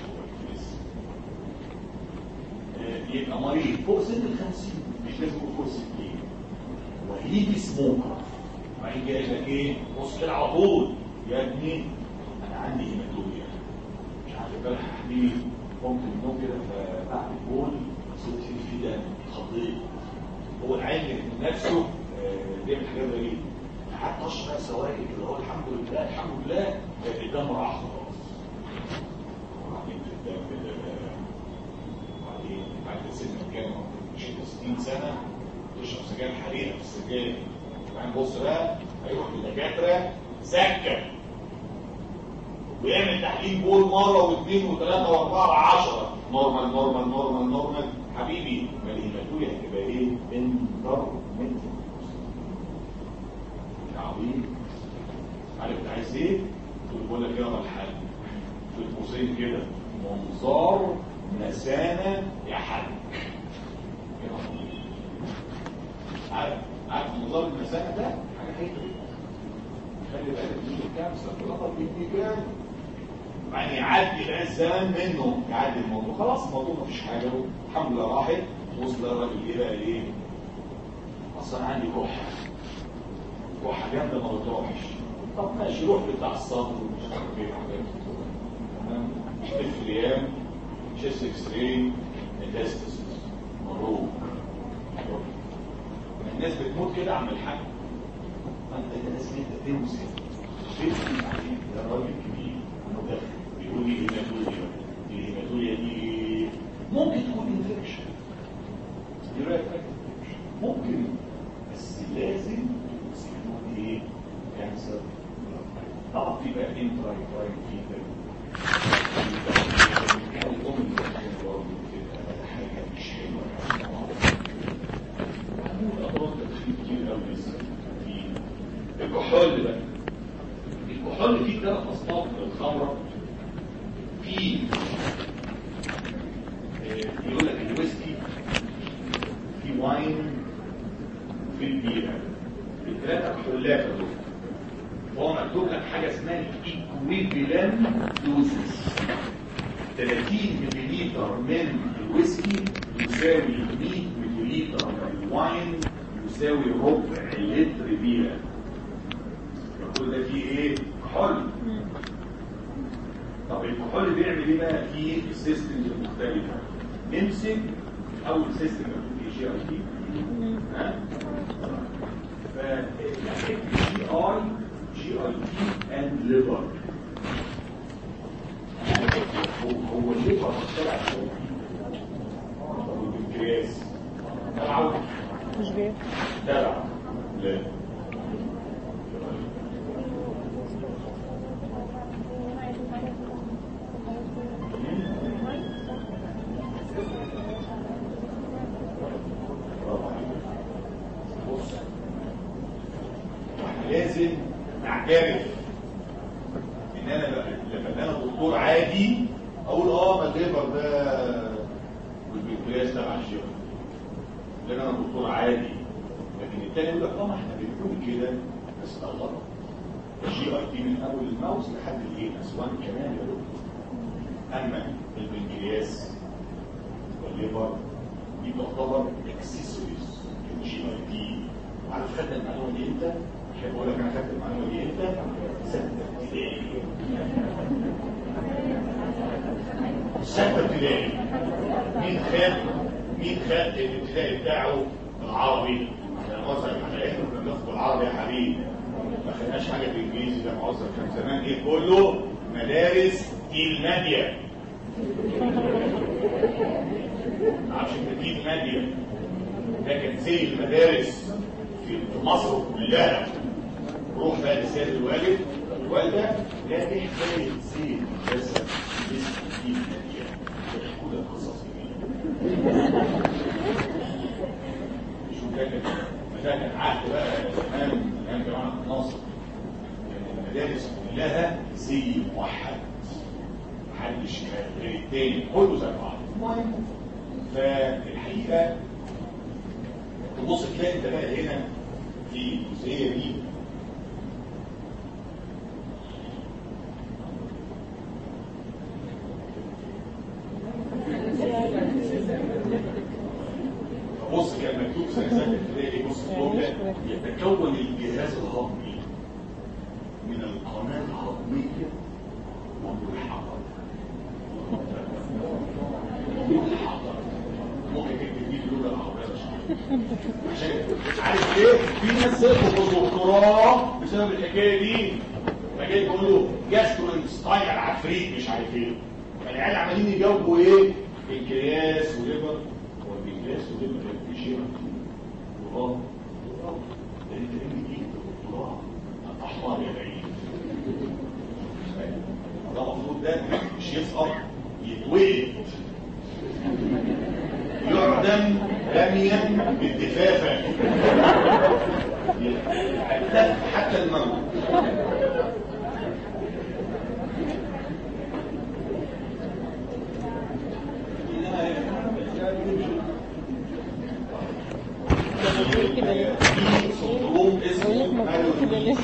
يبقى مريض فوق سن ال 50 مش لازم يكون فوق 60 وهيجي سموكر وبعدين جاي لك ايه بص كده على طول يا ابني انا عندي هيماتوميا مش عارف امبارح حبيبي قمت من النوم كده فبعد البول صوت في ده خطير هو العين نفسه آه، بيعمل حاجات غريبه حتى اشرب سوائل كده هو الحمد لله الحمد لله الدم راح خلاص وبعدين في الدم كده وبعدين بعد سن كام مش 60 سنه تشرب سجاير حريقه في السجاير وبعدين بص بقى هيروح لدكاتره سكر ويعمل تحليل بول مره واثنين وثلاثه واربعه وعشره نورمال نورمال نورمال نورمال حبيبي ما الهيماتوريا هتبقى ايه؟ انترمنت عظيم عارف انت عايز ايه؟ تقول بقول لك يلا الحل في القوسين كده منظار نسانه يا حاج عارف عارف نظام المسافه ده حاجه حلوه خلي بالك من الكانسر رقم بالاتجاه يعني يعدي بقى الزمن منه يعدي الموضوع خلاص الموضوع مفيش حاجه الحمد لله راحت وصل الراجل ايه بقى ايه اصلا عندي كحه كحه جامده ما بتروحش طب ماشي روح بتاع الصدر ومش عارف ايه حاجات تمام في ايام شيست اكس راي ميتاستاسيس مروق الناس بتموت كده عم الحاج انت انت لازم انت تمسك تمسك عليه ده راجل كبير مدخن بيقول لي هيماتوليا الهيماتوليا دي ممكن تكون انفكشن دي رايك ممكن بس لازم تكون ايه كانسر طبعا في بقى انترا يوتراين في حاجه مش حلوه الكحول بقى الكحول فيه ثلاث اصناف من الخمره في آه، يقول لك الويسكي في واين في البيره الثلاثه كحولات دول هو مكتوب لك حاجه اسمها الايكويفالنت دوزز 30 ملليلتر من الويسكي يساوي 100 ملليلتر من الواين يساوي ربع لتر بيره كل ده فيه ايه؟ كحول طب الكحول بيعمل ايه بقى في السيستمز المختلفه نمسك اول سيستم مكتوب ايه جي اي تي ها ف جي اي جي اي تي اند ليفر هو الليفر طلع فوق البنكرياس تبعه مش بيه تبع لا بص احنا لازم نعترف ان انا ب- لما انا دكتور عادي اقول اه ما الليفر ده والبنكرياس تبع الشغل لان انا دكتور عادي لكن التاني يقول لك اه ما احنا بنقول كده بس ده غلط الجي اي تي من اول الماوس لحد الانس وان كمان يا دكتور اما البنكرياس والليفر دي تعتبر اكسسوارز الجي اي تي عارف خدت المعلومه دي امتى؟ احب اقول لك انا خدت المعلومه دي امتى؟ سته ابتدائي سته ابتدائي مين خد مين خد الابتدائي بتاعه العربي؟ يعني مثلا احنا احنا كنا بناخد بالعربي يا حبيبي ما خدناش حاجه بالانجليزي ده معظم كان زمان ايه كله مدارس الماديا ما اعرفش انت دي الماديا ده كان زي المدارس في مصر كلها روح بقى لسيد الوالد الوالده لا ايه حكايه زي المدرسه اسم دي الماديا يحكوا لك قصص جميله شو كان ده كان عهد بقى زمان ايام جماعه ناصر كان المدارس كلها زي موحد محدش غير التاني كله زي بعض المهم فالحقيقه تبص تلاقي انت بقى هنا في الجزئيه دي بص كان مكتوب سنه سنه ابتدائي بص الجمله يتكون الجهاز الهضمي من القناه الهضميه والحضر والحضر ممكن تكتب دي اللغه العربيه عشان عارف ايه في ناس سقطوا في الدكتوراه بسبب الحكايه دي فجاي تقول له جاسترو انستاين العفريت مش عارف ايه فالعيال عمالين يجاوبوا ايه بنكرياس وليفر هو البنكرياس وليفر كان في شيء وراه وراه ده انت اللي دي الدكتوراه احمر يا بعيد ده المفروض ده مش يسقط يتولد يعدم رميا بالدفافة حتى حتى الموت مالوريز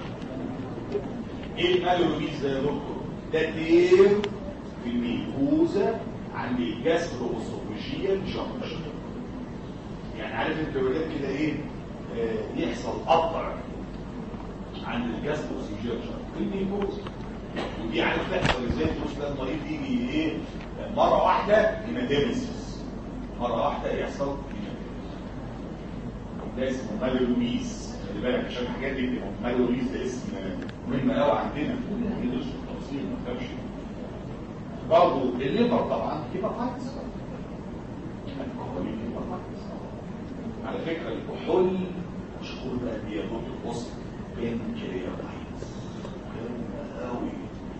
ايه المالوريز ده يا دكتور ده تير في الميكوزا عند الجاستروسوفيجيال جانكشن يعني عارف انت ولاد كده ايه آه يحصل قطع عند الجاستروسوفيجيال جانكشن في الميكوزا ودي عارف تحصل ازاي تبص ده المريض يجي ايه مره واحده هيماتيمسيس مره واحده يحصل ده اسمه مالوريز خلي بالك عشان الحاجات دي بتبقى مالوريز ده اسم مهم قوي عندنا ما ندرس في التفاصيل ما تخافش برضه الليفر طبعا هيباتايتس الكحول هيباتايتس على فكره الكحول مشهور بقى بيه دكتور بص بنكرياتايتس قوي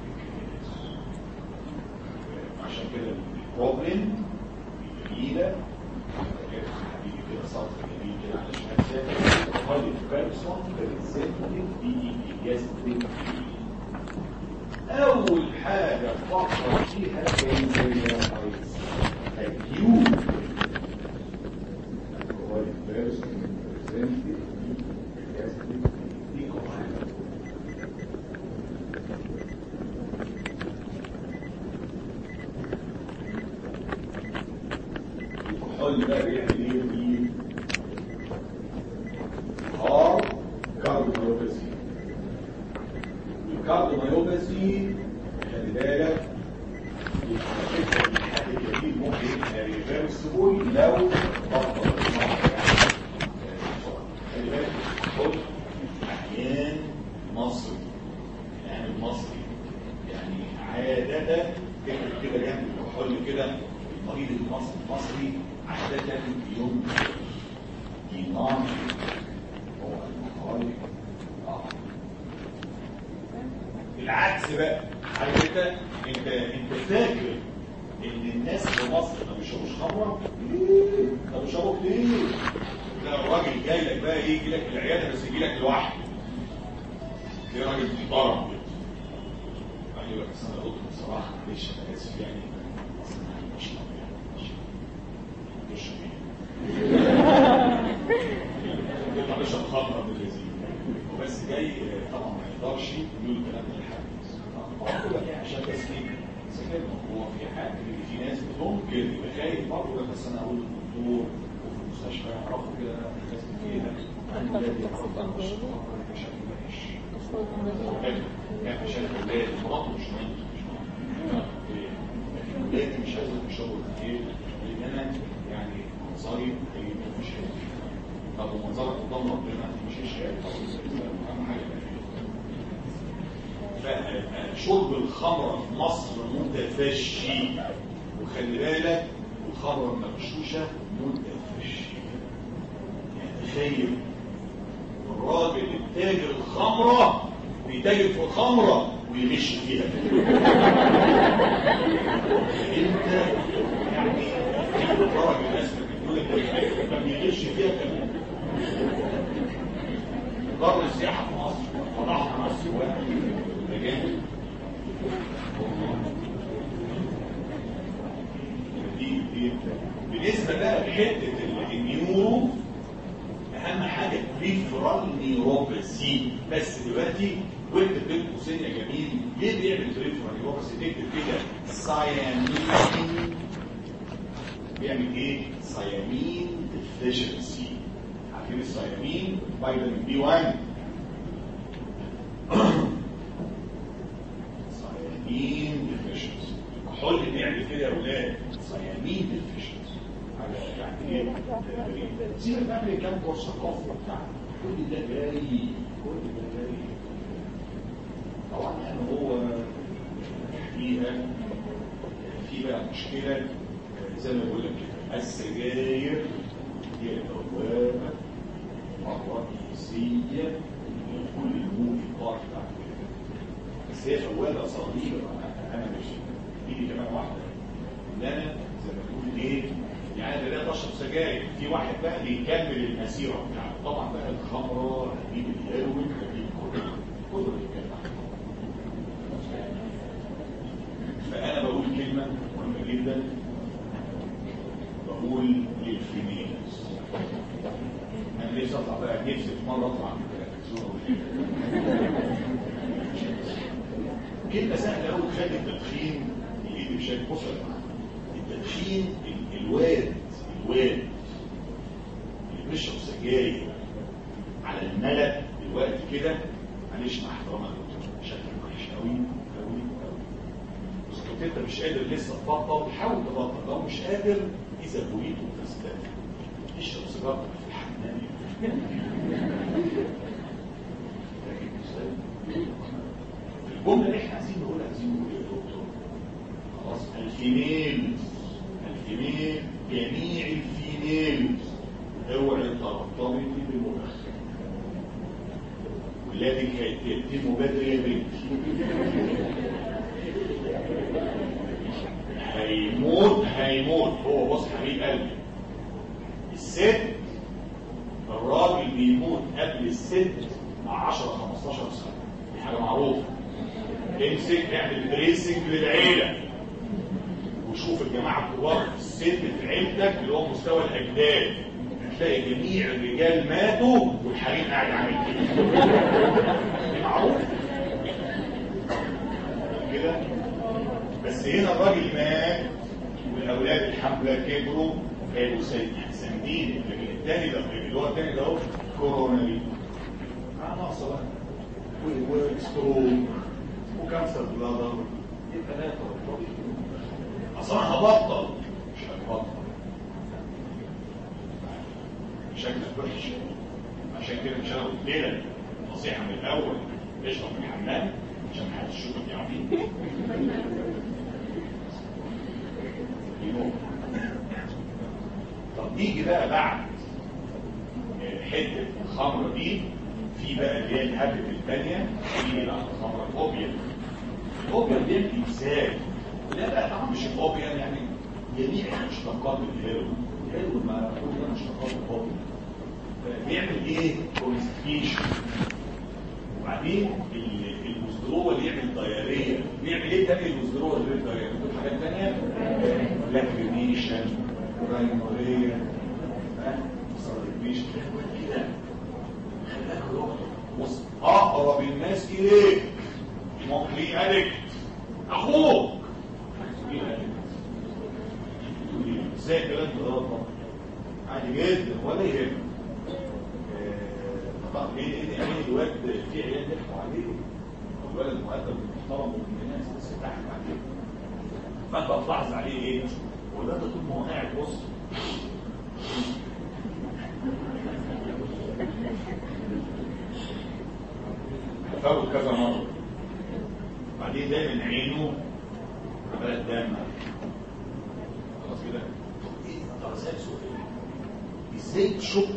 عشان كده البروبلم الجديده حبيبي كده سطر جميل كده على شمال قال البيرسون بريزنتنج بي جاستريك اول حاجه فكر فيها بنكرياتايتس acute alcoholic person presented gastric decompensation. الكحول بقى بيعمل ايه في ار كارديوميوباثي الكارديوميوباثي خلي بالك الحد الجديد ممكن يبقى ريفرسبل لو بطل خلي بالك الكحول احيان مصري يعني المصري يعني عادة تكتب كده جنب الكحول كده المريض المصري المصري عادة يوم ينام هو المحاولي آه. العكس بقى عارف انت انت انت فاكر ان الناس في مصر ما بيشربوش خمره؟ ليه؟ ما بيشربوا كتير لا الراجل جاي لك بقى ايه يجي لك العياده بس يجي لك لوحده تلاقي راجل محترم كده بعد يقول لك بس انا قلت بصراحه معلش انا اسف يعني اصل انا مش مش يطلع بيشرب خمره من الذين وبس جاي طبعا ما يقدرش يقول الكلام ده لحد برضه بقى عشان بس ايه سكت هو في حاجه في ناس ممكن يبقى خايف برضه بس انا اقول للدكتور وفي المستشفى يعرفوا كده الناس فيها الولاد يعرفوا بقى مش عشان مش يعني عشان الولاد مراته مش مهم مش مهم ولادي مش عايز يشربوا كتير لان انا يعني منظري مش حلو طب ومنظرك قدام ربنا مش حلو اهم حاجه فشرب الخمره في مصر متفشي وخلي بالك الخمره المغشوشه متفشي يعني تخيل الراجل التاجر الخمره بيتاجر في الخمره ويغش فيها انت يعني درجه الناس بتقول لك ما بيغش فيها كمان دار السياحه في مصر فضحنا مع السواق الاجانب دي دي بالنسبه بقى لحته النيورو اهم حاجه بريفرال نيوروباثي بس دلوقتي وانت بين قوسين يا جميل ليه بيعمل بريفرال نيوروباثي تكتب كده سايامين بيعمل ايه سايامين ديفيشنسي عارفين السايامين فيتامين بي 1 سايامين ديفيشنسي الكحول بيعمل كده يا اولاد سايامين ديفيشنسي حاجه يعني ايه سيبك بقى من كام كورس ثقافي بتاع كل ده جاي كل ده جاي طبعا يعني هو فيها في بقى مشكله زي ما بقول لك كده السجاير هي البوابه الرئيسيه لكل الموفي بارت بتاعت بس هي بوابه صغيره انا مش دي كمان واحده ان انا زي ما بتقول ايه يعني انا لا بشرب سجاير في واحد بقى بيكمل المسيره بتاعته طبعا بقى الخمره هتجيب الهيروين هتجيب كل كل الكلام فانا بقول كلمه مهمه جدا بقول للفيميلز انا لسه اطلع بقى نفسي في مره اطلع من الكلام كلمة سهلة أوي تخلي التدخين يجي بشكل بص يا جماعة التدخين ال- الواد الواد اللي بيشرب سجاير على الملأ دلوقتي كده معلش مع احترامك يا دكتور شكلك وحش قوي قوي قوي بس كنت انت مش قادر لسه تبطل حاول تبطل لو مش قادر اذا بويت وتستاذن اشرب سيجارتك في الحمام فاهم ازاي؟ الجمله اللي احنا عايزين نقولها عايزين نقول يا دكتور خلاص الفيميلز الفيميل جميع الفيميلز اوعي ترتبطي بالمدخن والذي يتم بدري يا بنت هيموت هيموت هو بص حبيب قلبي الست الراجل بيموت قبل الست مع 10 15 سنه دي حاجه معروفه امسك اعمل بريسنج للعيله وشوف الجماعه الكبار في الست في عيلتك اللي هو مستوى الاجداد هتلاقي جميع الرجال ماتوا والحريم قاعد عامل كده دي معروفه كده بس هنا الراجل مات والاولاد الحمله كبروا كانوا ساندين لكن الثاني ده اللي هو الثاني ده اهو كورونا دي ناقصه بقى وستروك وكانسر بلادر يبقى لا ترتبط اصل انا هبطل مش هبطل شكلك وحش عشان كده مش انا قلت لك نصيحه من الاول اشرب من الحمام عشان ما حدش يشوفك يا عمي دي نقطة. طب نيجي بقى بعد حته الخمره دي في بقى اللي هي الحبه الثانيه في بقى الخمره الاوبيا الاوبيا دي ازاي؟ لا لا طبعا مش الاوبيا يعني جميع مشتقات الهيروين الهيروين ما كل ده مشتقات الاوبيا بيعمل ايه؟ كونستيشن وبعدين الوزدرو اللي يعمل دايريه بيعمل ايه تاني الوزدرو اللي يعمل دايريه؟ بيقول حاجات تانيه لاكريميشن راينوريا ساليفيشن كده خلي بالك يا دكتور بص اقرب الناس اليك ممكن ادكت اخوك ازاي الكلام ده غلط عادي جدا ولا يهمك طبعا ايه ايه ايه الواد في عيال ضحكوا عليه الولد مؤدب محترم ومن الناس بس ضحك عليه فانت هتلاحظ عليه ايه؟ والولد طول ما هو قاعد بص فوت كذا مره بعدين دايما عينه عماله تدمع خلاص كده طب اسالك سؤال ازاي تشك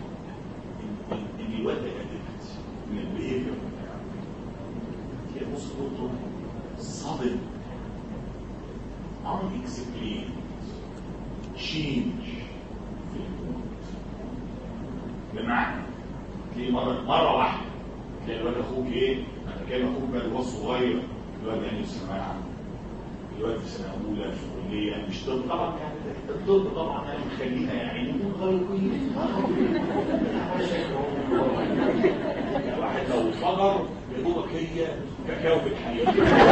ان الواد ده ادكت من البيهيفير بتاعه تلاقي بص دكتور صدم unexplained change في المود بمعنى تلاقي مرة مرة واحدة تلاقي الواد اخوك ايه؟ انا كان اخوك بقى اللي هو الصغير الواد يعني في ثانوية عامة الواد في سنة أولى في كلية مش طب طبعا يعني الطب طبعا يعني مخلينا يعني نكون غيرين واحد لو فجر يدوبك هي كاكاو بالحليب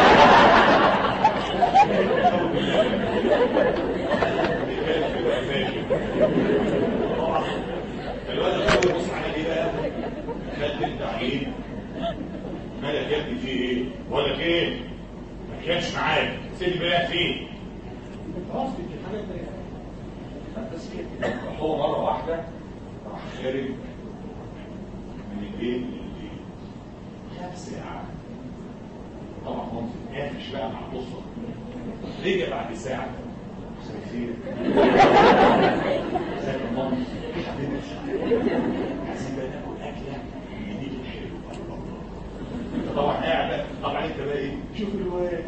الواد الاول بص على ايه بقى خدت انت عين مالك يا ابني في ايه بقول لك ايه ما كانش معاك سيدي بقى فين خلاص دي حاجه بس كده هو مره واحده راح خارج من البيت للبيت خد ساعه طبعا ممكن قافش بقى مع الاسره رجع بعد ساعه مساء الخير ازيك يا ماما حبيبتي عايزين بقى ناكل اكله جديده حلوه انت طبعا قاعد بقى طبعا انت بقى ايه شوف الواد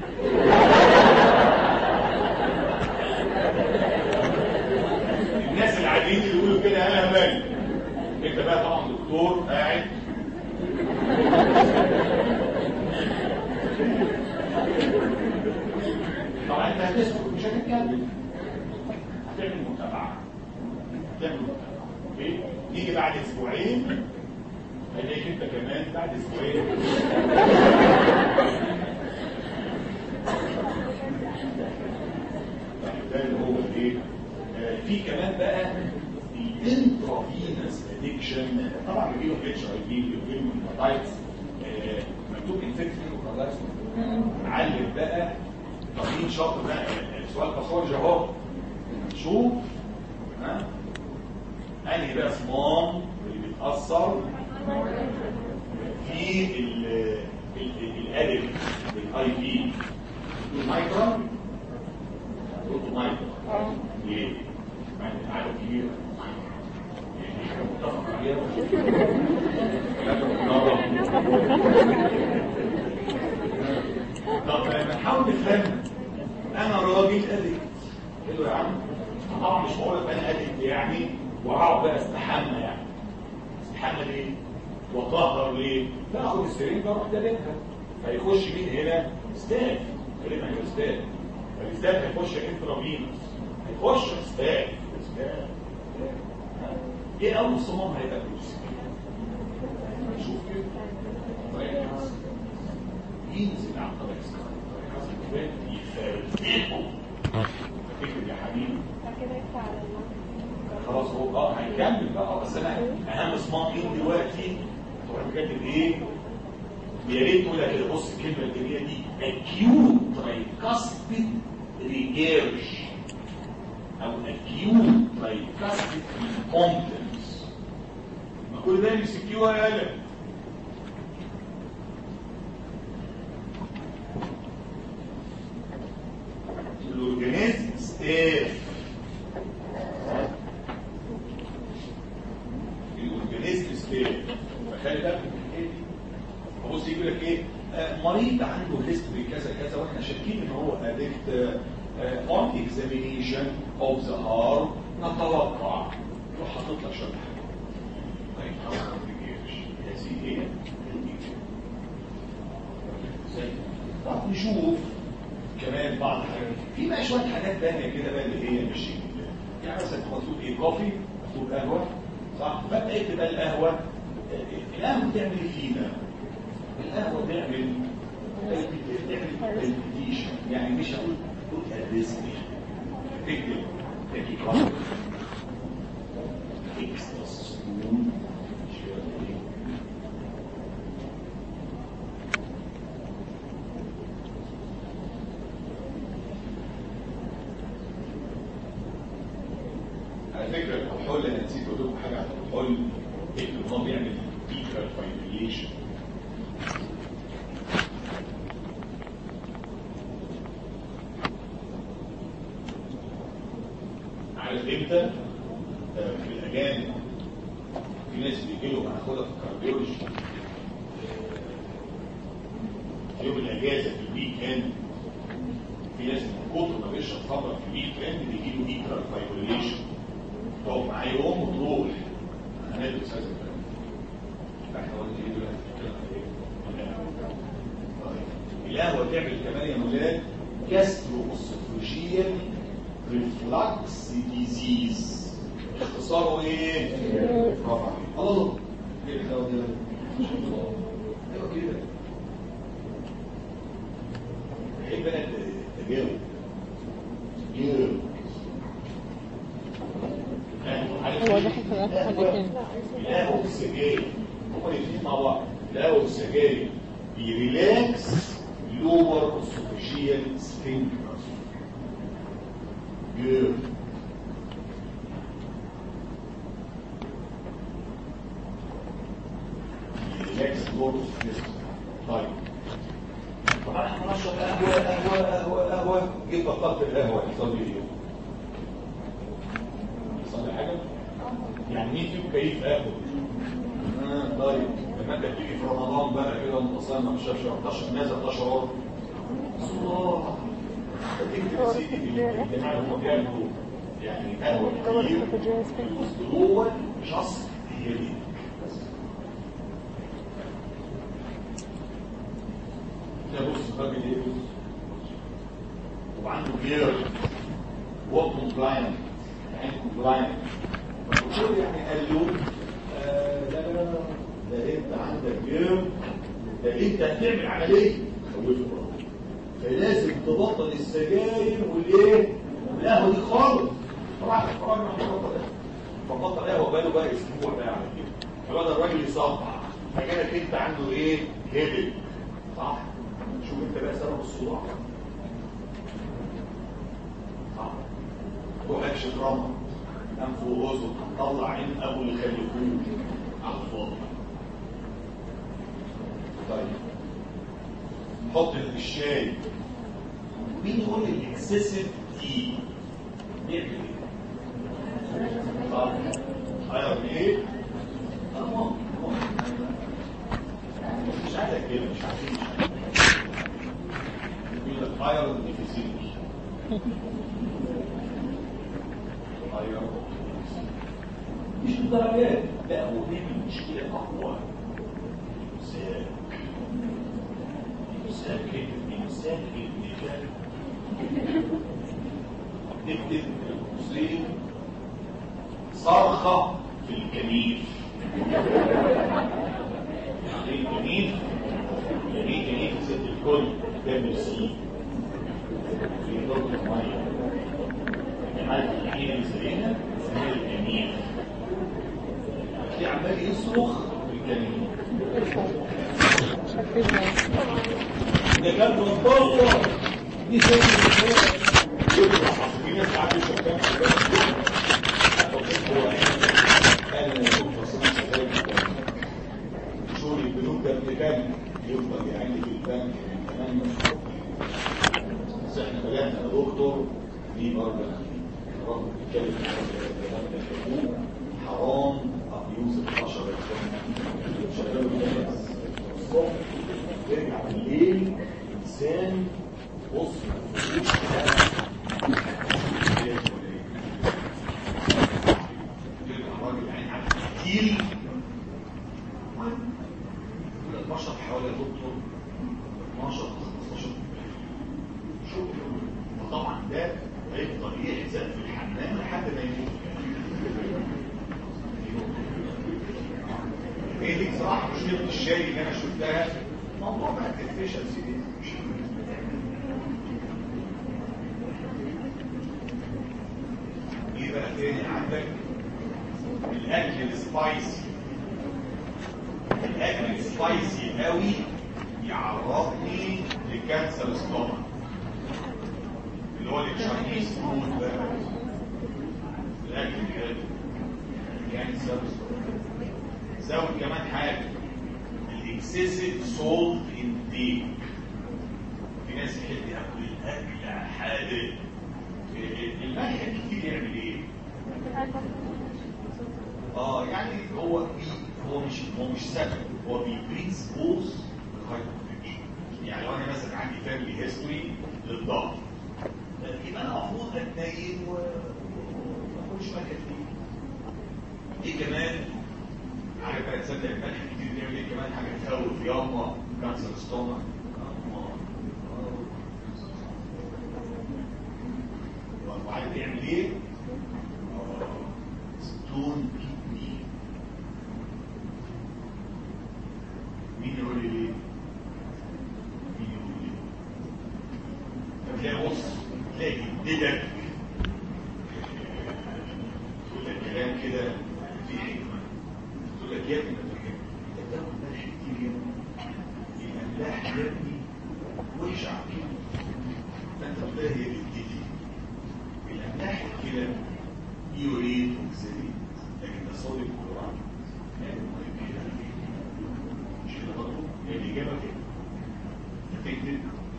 الناس العاديين اللي يقولوا كده انا مالي انت بقى طبعا دكتور قاعد طبعا انت هتسكت مش هتتكلم هتعمل متابعه هتعمل متابعه اوكي نيجي بعد اسبوعين هديك انت كمان بعد اسبوعين ده اللي هو ايه آه، في كمان بقى الانترافينس ادكشن طبعا بيجيله اتش اي في بيجيله هيباتايتس مكتوب انفكشن وخلاص علم بقى تقييم شاطر بقى السؤال باثولوجي اهو شوف ها انهي بقى صمام اللي بيتاثر في الادب الاي في المايكرون قلت مايكرون ليه؟ مع ان العدد كبير يعني حاجه متفق عليها ثلاثة طب نحاول نفهم انا راجل ادب قلت له يا عم طبعا مش هقول لك انا ادب يعني وهقعد بقى استحمى يعني استحمى ليه؟ وطهر ليه؟ لا اخد السرير ده اروح دلقها هيخش مين هنا؟ ستاف كلمه هنا ستاف فالستاف هيخش انترافينوس هيخش ستاف ستاف ايه اول صمام هيبقى فلوس؟ شوف كده طيب ينزل على طريق السكر يفرقه فكر يا حبيبي كده يطلع على المنطقة. خلاص هو اه هيكمل بقى بس انا اهم صمام ايه دلوقتي تروح كاتب ايه يا ريت تقول كده بص الكلمه الجميله دي acute tricuspid regurg او acute tricuspid incompetence ما كل ده يمسكيوها يا قلم الاورجانيزم ستاف الاورجانيزم ستيت فخلي بالك من الحكايه دي بص يقول لك ايه آه، مريض عنده هيستوري كذا كذا واحنا شاكين ان هو ادكت اون اكزامينيشن اوف ذا هارت نتوقع يروح حاطط لك شويه حاجات طيب خلاص ما تجيش يا سيدي ايه طب نشوف كمان بعض الحاجات في بقى شويه حاجات تانية كده بقى اللي هي مش يعني مثلا مكتوب ايه كوفي مكتوب قهوه صح فبدا اكتب بقى القهوه آه، القهوه بتعمل ايه فينا القهوه بتعمل بتعمل بالبيتيشن يعني مش هقول قول الرزق تكتب تكتب كوفي اكسترا سبون على فكرة الكحول انا نسيت اقول لكم حاجة عن الكحول اكتب ان هو بيعمل بيكرال فايبريليشن عارف امتى؟ آه، في الاجانب في ناس بيجي لهم هناخدها في الكارديولوجي في يوم الاجازه في الويك اند في ناس من كتر ما بيشرب خمره في الويك اند بيجي له بيكرال فايبريليشن تقعد معاه يوم وتروح هندرس هذا الكلام احنا قلنا ايه دلوقتي بنتكلم عن ايه؟ طيب. القهوه تعمل كمان يا ولاد جاسترو اسوفوجيال ريفلكس ديزيز اختصاره ايه؟ رفع الله ايه الدواء ده؟ ايوه كده ايه بقى التجاوب؟ تجاوب هو ده حصل أكتر حاجة تاني. القهوة والسجاير هما الاثنين مع بعض القهوة والسجاير بيريلاكس لور اسوفيجيال سفنكتر جود ريلاكس لور اسوفيجيال طيب طبعا احنا بنشرب قهوة قهوة قهوة قهوة جيت بطلت القهوة يحصل لي ايه؟ يحصل لي حاجة؟ يعني مين فيكم كيف اكل آه طيب لما انت بتيجي في رمضان بقى كده متصلنا مش شاف 11 نازل 11 اور الله تكتب يا سيدي الجماعه اللي هم بيعملوا يعني قهوه كتير جوه جاست هي دي بس. ده بص الراجل ايه بص وعنده بير وهو كومبلاينت يعني كومبلاينت فالدكتور يعني قال له آه، لا لا لا ده انت عندك جيم ده انت هتعمل عمليه خوفه بقى. فلازم تبطل السجاير والايه والقهوه دي خالص طبعا الفراغ من البطل ده فبطل قهوه بقاله بقى اسبوع بقى على كده فبدا الراجل يصدع فكانت انت عنده ايه هيدك صح شوف انت بقى سبب الصداع صح روح اكشف رمى انف واذن طلع عين ابو اللي خلفوه على الفاضي طيب حط في الشاي مين يقول الاكسسيف تي بيعمل ايه؟ صح غير ايه؟ اه مش عايزك كده مش عايزين يقول لك غير الديفيسيلي غير مش الدرجات لا هو بيعمل مشكله اقوى مثال مثال كده مثال كده نكتب المصريين صرخة في الكنيف يعني ايه الكنيف؟ يعني ايه كنيف ست الكل ده مرسي في ضغط المية جماعة الحين المصريين اسمها الكنيف هتلاقيه عمال يصرخ في الكنيف ده كان مطلع دي سنة يطلع في ناس عارفين شكام شغل البنوك ده اللي كان يفضل يعني في البنك كمان مشروع بس احنا بدأنا يا دكتور في برضه رغم بيتكلم عن الكلام ده الحقوق حرام ابيوز البشر شغال بالناس الصبح يرجع بالليل انسان بص مفيش الراجل يعني عارف كتير البشر حوالي يا دكتور 12 15 شوف وطبعا ده هيفضل يحزن في الحمام لحد ما يموت هي دي بصراحه مشكله الشاي اللي انا شفتها موضوع بقى الافشنسي دي مش ايه بقى تاني عندك الاكل السبايسي الاكل السبايسي قوي يعرضني لكانسر ستومك اللي هو التشاينيز فود ده الاكل الحلو كانسر زود كمان حاجه الاكسسيف سولت انتيك في ناس يحب ياكل الاكل حادق الملح الكتير يعمل ايه؟ اه يعني هو بي هو مش هو مش سبب هو بيبريسبوز الهايبرتنشن يعني لو انا مثلا عندي فاميلي هيستوري للضغط يبقى انا المفروض اتنين و ما اكلش ملح كتير ايه كمان عارف بقى تصدق الملح كتير بيعمل ايه كمان حاجه تخوف ياما كانسر ستومك وعارف يعمل ايه؟ ستون كيدني مين يقول لي ليه؟ مين يقول لي فتلاقي بص تلاقي جدتك تقول لك كلام كده فيه حكمه تقول لك يا ابني ما تفهم انت بتاكل ملح كتير يا ابني الاملاح يا ابني وحشه على كده فانت بتلاقي هي جدتي الاملاح كده يوريد وكسرين لكن ده صوديوم كلورات يعني مهم كده مش كده برضه هي الاجابه كده تكتب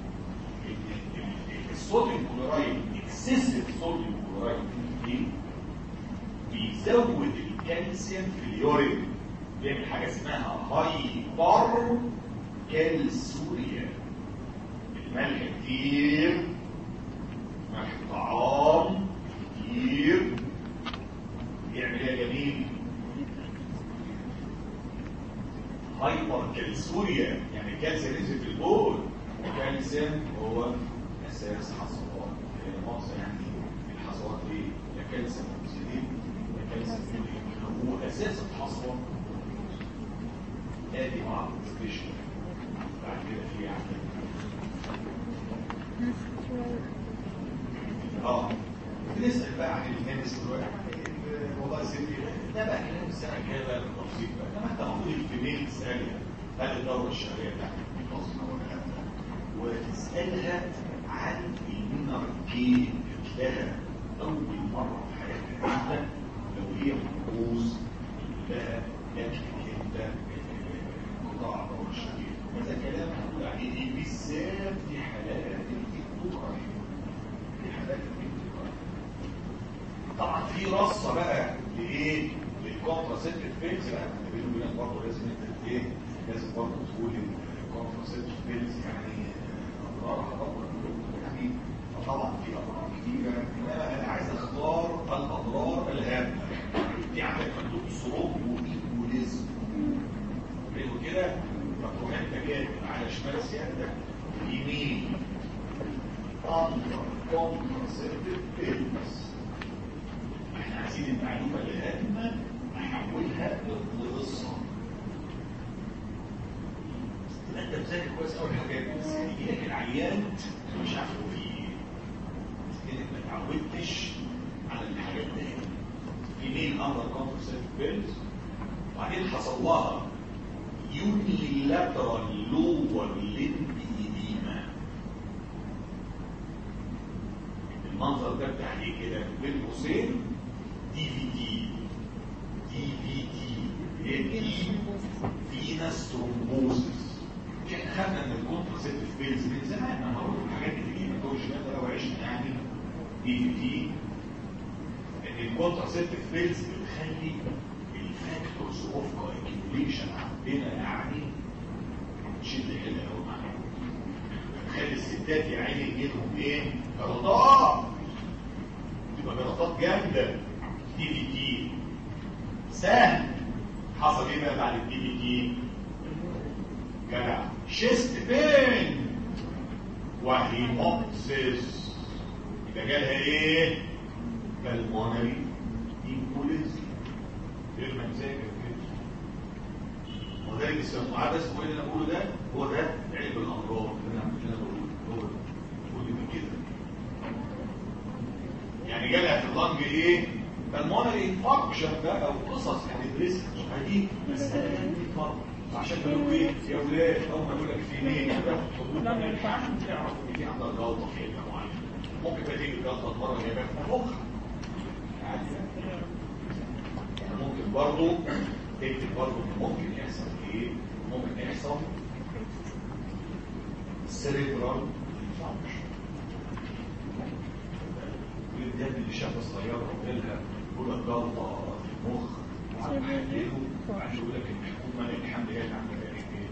الصوديوم كلورايد اكسسيف صوديوم كلورايد دي بيزود الكالسيوم في اليورين بيعمل حاجه اسمها هايبر كالسوريا الملح كتير ملح طعام كتير يعمل ايه يا جميل هايبر كالسوريا يعني الكالسيوم نزل في البول الكالسيوم هو اساس حصوات مؤاخذه يعني الحصوات ايه يا كالسيوم اوكسيدين يا كالسيوم هو اساس الحصوات ادي بعض السبيشال بعد كده في عندنا اه بنسال بقى عن الناس دلوقتي والله يا سيدي ده بقى كلام السنه الجايه بقى بالتفصيل بقى انما انت المفروض الكبير تسالها هل الدوره الشهريه بتاعتك منتظمه ولا لا وتسالها عن المينر كي لها اول مره في حياتها انت لو هي منقوص لها يكفي انت قطاع الدوره الشهريه هذا كلام هنقول عليه ايه بالذات في حالات الانتقال في حالات الانتقال طبعا في رصه بقى لايه للكونتراسيبتيف بيلز بقى بيني وبينك برضه لازم انت ايه لازم برضه تقول الكونتراسيبتيف بيلز يعني اضرارها طبعا يعني طبعا في اضرار كتيره انما انا عايز اختار الاضرار الهامه دي عندك مكتوب سروب وايكوليزم حلو كده فتروح انت جاي على شمال سيادتك يمين اندر كونتراسيبتيف بيلز احنا عايزين المعلومة الهامة نحولها لقصة تبقى انت بذاكر كويس اول حاجة بس يجي لك العيان مش عارف هو فيه ايه انك ما اتعودتش على الحاجات دي في مين اندر كونترسيف بيلز وبعدين حصل لها يونيلاترال لور ليمب ايديما المنظر ده بتاع ايه كده بين قوسين دي في دي دي في دي دي فينس ترومبوزس احنا خدنا من الكونتراسيبتيف بيلز من زمان انا هقول الحاجات اللي دي ما تقولش ده لو عشنا يعني دي في دي ان الكونتراسيبتيف بيلز بتخلي الفاكتورز اوف كوagulation عندنا يعني تشد حيلها قوي معانا تخلي الستات يا عيني يجيلهم ايه؟ جلطات تبقى جلطات جامده دي في تي سهل حصل ايه بقى بعد الدي في تي؟ جدع شيست بين وهيموبسيس يبقى جالها ايه؟ بالمونري ايمبوليزي غير ما نذاكر كده وذلك السماعات ده اسمه ايه اللي انا بقوله ده؟ هو ده علم الامراض اللي انا اللي انا بقوله هو ده كل من كده يعني جالها في اللنج ايه؟ بالمونري انفكشن بقى وقصص يعني دريس دي مساله يعني فرق عشان تقولوا ايه يا ولاد اول ما يقول لك في مين ياخد حبوب من الحمل تعرف ان في عندها جلطه في حته معينه ممكن بقى تيجي الجلطه المره اللي جايه في مخ ممكن برضو تكتب برضو ان ممكن يحصل ايه ممكن يحصل سيريبرال فانكشن الجد اللي شافها صغيره وقال لها يقول لك جلطه في المخ وهتحلله وبعدين يقول لك الحكومه الحمد لله عامله ايه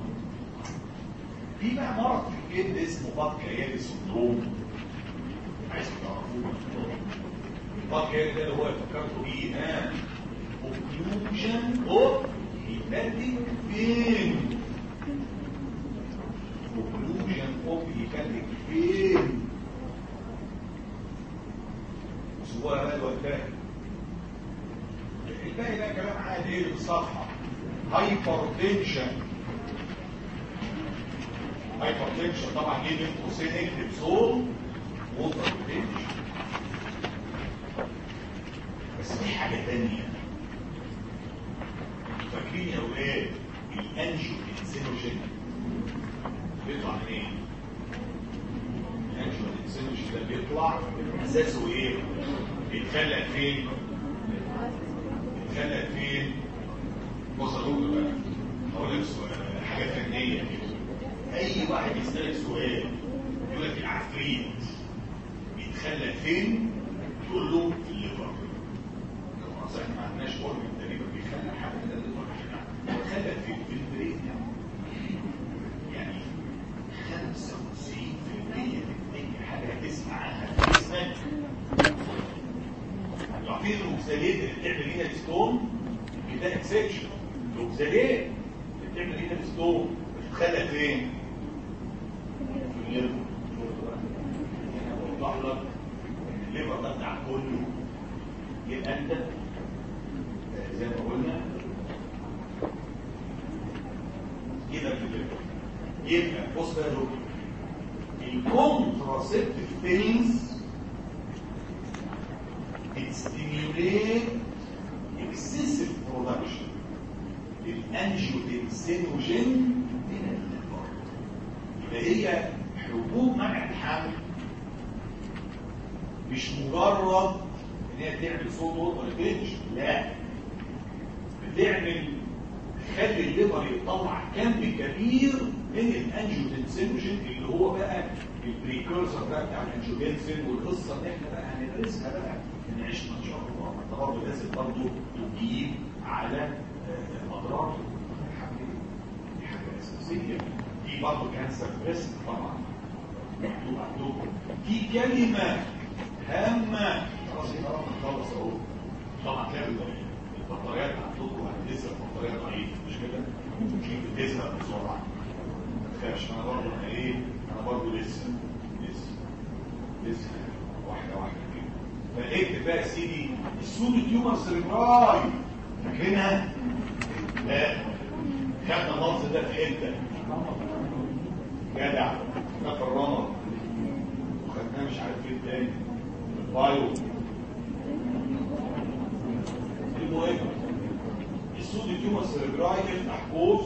في بقى مرض في الجلد اسمه بطكيالي سندروم عايز تعرفوه البطكيالي ده اللي هو فكرته ايه ها اوكلوجن اوف هيباتيك فين اوكلوجن اوف هيباتيك فين سواء هذا والباقي الباقي ده كلام عادي ايه بالصفحه هايبر تنشن هايبر تنشن طبعا ايه بين قوسين اكتب سول ووتر تنشن بس في حاجه ثانيه فاكرين يا ولاد الانجيو انسينوجين بيطلع منين؟ الانجيو انسينوجين ده بيطلع اساسه ايه؟ بيتخلق فين؟ بيتخلق فين؟ بص اقول بقى هقول لك سؤال حاجه فنيه كده اي واحد يسالك سؤال يقول لك العفريت بيتخلق فين؟ تقول له في الليفر خلاص احنا ما عندناش اورجن تقريبا بيخلق حاجه من الليفر بيتخلق في في البرين يعني 95% من اي حاجه هتسمع عنها في جسمك عارفين الاوكساليت اللي بتعمل هنا الستون ده اكسبشن الاوكساليت اللي بتعمل هنا الستون بتتخلق فين؟ في الليفر هنا بوضح لك ان الليفر ده بتاع كله يبقى انت زي ما قلنا يبقى بص بقى يا دكتور الكونتراسيبتيف بيلز stimulate excessive production للانجيوتنسينوجين من الليفر يبقى هي حبوب منع الحمل مش مجرد ان هي تعمل صوت ولا كرنج لا بتعمل تخلي الليفر يطلع كم كبير من الانجيوتنسينوجين اللي هو بقى البريكورسر بقى بتاع الانجيوتنسين والقصه اللي احنا بقى هندرسها بقى ان عشنا ان شاء الله انت برضه لازم برضه تجيب على اضرار الحمل دي حاجه اساسيه دي برضه كانسر بريست طبعا مكتوب عندكم في كلمه هامه خلاص يبقى رقم نخلص اهو طبعا تلاقي البطاريات عندكم هتزهق البطاريات ضعيفه مش كده؟ ممكن بتزهق بسرعه ما تخافش انا برضه انا ايه؟ انا برضه لسه لسه لسه واحده واحده كده فاكتب بقى يا سيدي السود تيومر سيربراي فاكرينها؟ لا خدنا اللفظ ده في حته جدع ده في الرمل وخدناه مش عارف فين تاني البايو المهم السود تيومر سيربراي يفتح قوس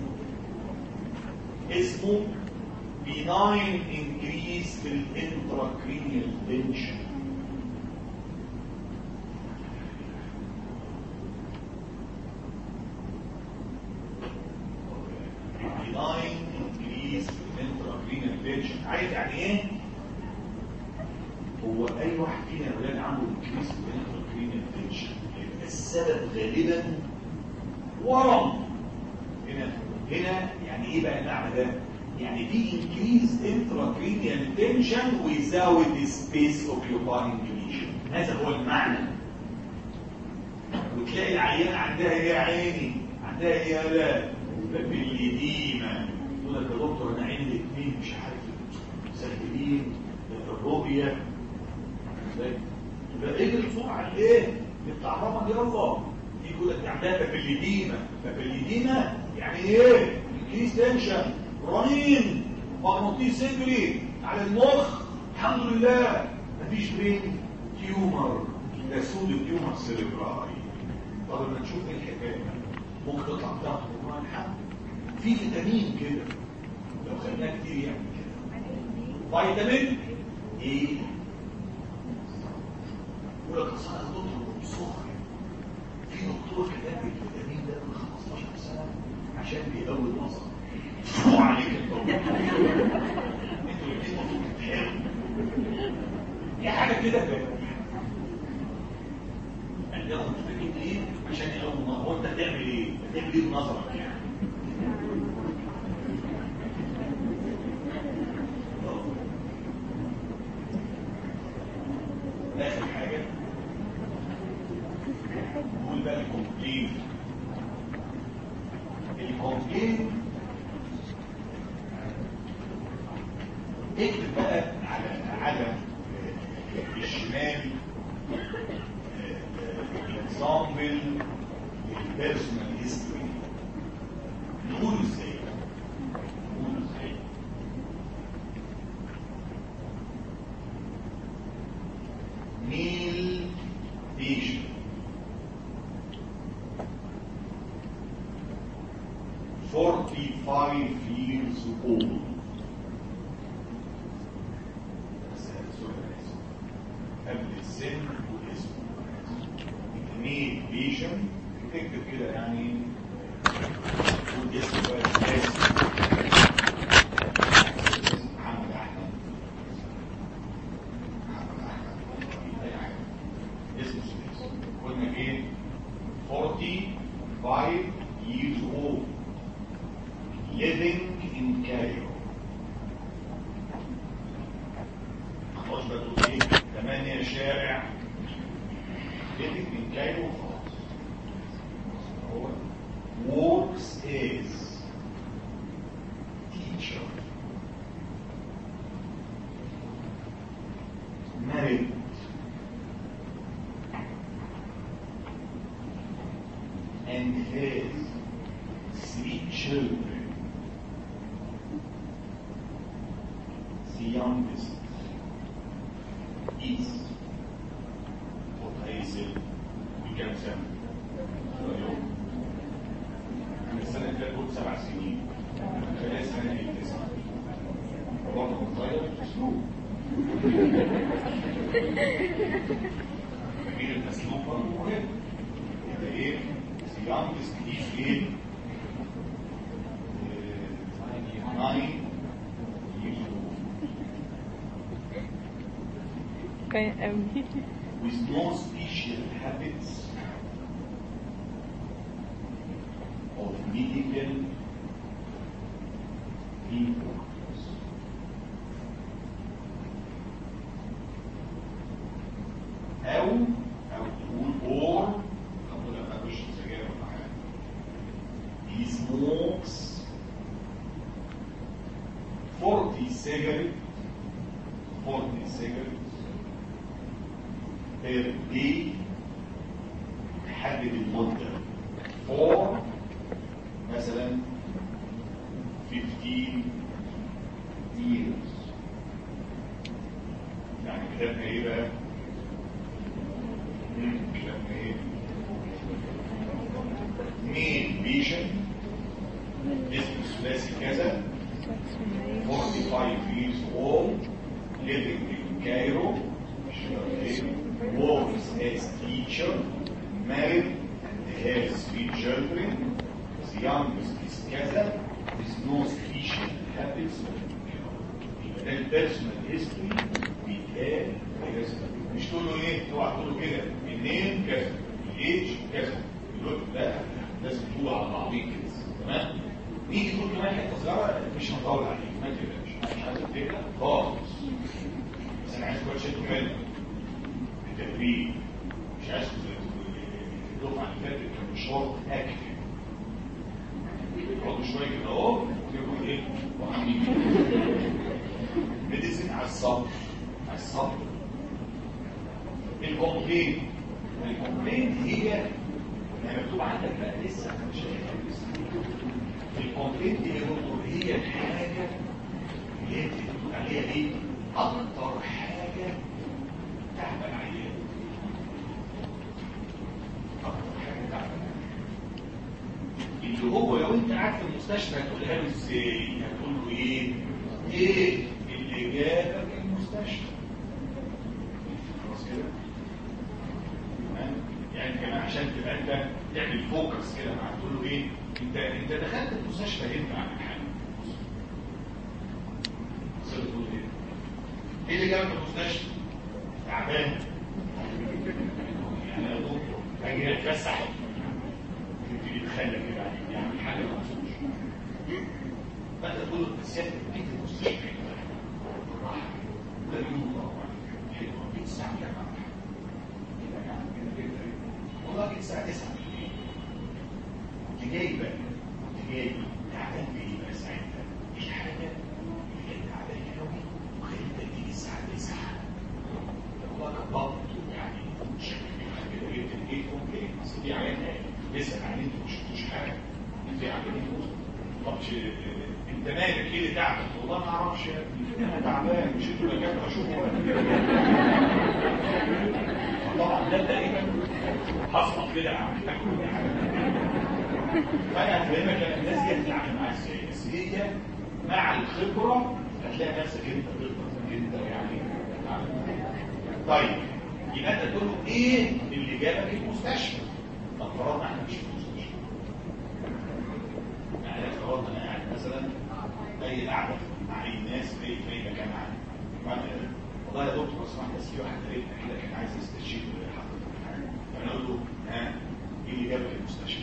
اسمه benign increase في الانتراكرينيال tension benign increase في الانتراكرينيال tension عارف يعني ايه؟ هو اي واحد فينا يا ولاد عنده increase في الانتراكرينيال tension يبقى السبب غالبا ورم هنا هنا يعني ايه بقى المعنى ده؟ يعني دي increased intracranial tension without the space occupying lesion هذا هو المعنى وتلاقي العيان عندها ايه يا عيني عندها ايه يا لا بالإديمة تقول لك يا دكتور انا عندي اثنين مش عارف مسهلين الروبيا يبقى اجري بسرعه ليه؟ بتاع رمض يلا يقول لك عندها بابليديما بابليديما يعني ايه؟ انكريس تنشن رنين مغناطيس يجري على المخ الحمد لله مفيش برين تيومر ده سود التيومر سيريبراي طب لما نشوف ايه الحكايه ممكن تطلع بتاعته هرمون الحمل في فيتامين كده لو خدناه كتير يعمل كده فيتامين ايه يقول لك اصل انا دكتور صغر في دكتور كتب الفيتامين ده من 15 سنه عشان بيقوي النظر شو عليك انت انتوا الاثنين المفروض تتحرموا دي حاجه كده بقى يعني ياخد فيتامين ايه عشان يقوي النظر هو انت هتعمل ايه؟ هتعمل ايه بنظرك يعني؟ اخر حاجه نقول بقى الكومبلين الكومبلين اكتب بقى على على الشمال اكزامبل البيرسونال هيستوري نقوله ازاي نقوله ازاي male patient Forty-five years old. قبل السن والاسم. male patient تكتب كده يعني والاسم بقى الناس محمد احمد اسمه سويس قلنا ايه 45 years old living in Cairo خلاص بقى تقول ايه 8 شارع living in Cairo خلاص هو works as teacher married and has three children youngest is وهيسل بكام سنة؟ يوم أنا السنة اللي فاتت قلت سبع سنين خلال السنة دي تسعة برضه صغير أسلوب تغيير الأسلوب برضه مهم يبقى إيه؟ the youngest is إيه؟ آه، nine years old. كان قوي with no special habits of medical importance. أو أو تقول or أقول لك أنا مش سجاير ولا حاجة. He smokes 40 cigarettes 40 cigarettes per day تحدد المدة for مثلا 15 years يعني كتابنا ايه بقى؟ مم، كتابنا ايه؟ مين بيشن اسمه الثلاثي كذا 45 years old living in Cairo works as teacher married has three children the youngest is كذا with no special habits يبقى ده البيرسونال هيستوري بيتقال كذا مش تقول له ايه اوعى تقول له كده منين كذا الايدج كذا الوقت ده لازم تقول على بعضيه كده تمام نيجي تقول كمان حته صغيره مش هنطول عليك ما تقلقش مش عايز الفكره خالص بس انا عايز كل شيء منك التدريب مش عايز الدفعه اللي فاتت كان مشوار اكتف يقعدوا شويه كده اهو ويقولوا ايه وعاملين ميديسن على الصبر على الصبر الكومبلين الكومبلين هي يعني مكتوب عندك بقى لسه أنا مش شايفها لسه الكومبلين دي يا دكتور هي الحاجه اللي هي بتقول عليها ايه اكتر حاجه تعب العيان اكتر حاجه تعب العيان اللي هو لو انت قاعد في المستشفى هتقولها له ازاي هتقول له ايه ايه اللي جابك المستشفى خلاص كده تمام؟ يعني كمان عشان تبقى انت تعمل فوكس كده معاه تقول له ايه انت انت دخلت المستشفى امتى عن حاجه بص تقول ايه ايه اللي جابك المستشفى تعبان يعني يا دكتور اجي اتفسح تبتدي تخلى كده عليك يعني حاجه ما تقصدش فانت تقول له بس يا جيت المستشفى بالراحه ده يوم طبعا حلوه جيت الساعه كام كده يعني كده كده والله جيت الساعه 9 بالليل كنت جاي بقى كنت جاي تعبان بايه بقى ساعتها ايه الحاجه اللي كانت تعبان قوي وخليتك تيجي الساعه 9 والله كان ضغط يعني شكل كده جبت الجيت اوكي اصل دي عيان لسه عيان انتوا مش شفتوش حاجه انت عيان طب ش- انت مالك ايه اللي تعبك والله ما اعرفش يا ابني انا تعبان مش انتوا اللي جابوا اشوفه طبعا ده تقريبا حصل كده فانا هفهمك الناس دي هتتعامل معاها ازاي بس هي مع الخبره هتلاقي نفسك انت تقدر انت يعني تتعامل معاها. طيب يبقى انت تقول له ايه اللي جابك المستشفى طب فرضنا احنا مش في المستشفى يعني لو فرضنا انا قاعد مثلا اي قاعده مع اي ناس في في اي مكان عام وبعدين والله يا دكتور اسمع بس في واحد قريبنا كده كان عايز يستشير حضرتك في حاجه فانا اقول له ها ايه اللي جابك المستشفى؟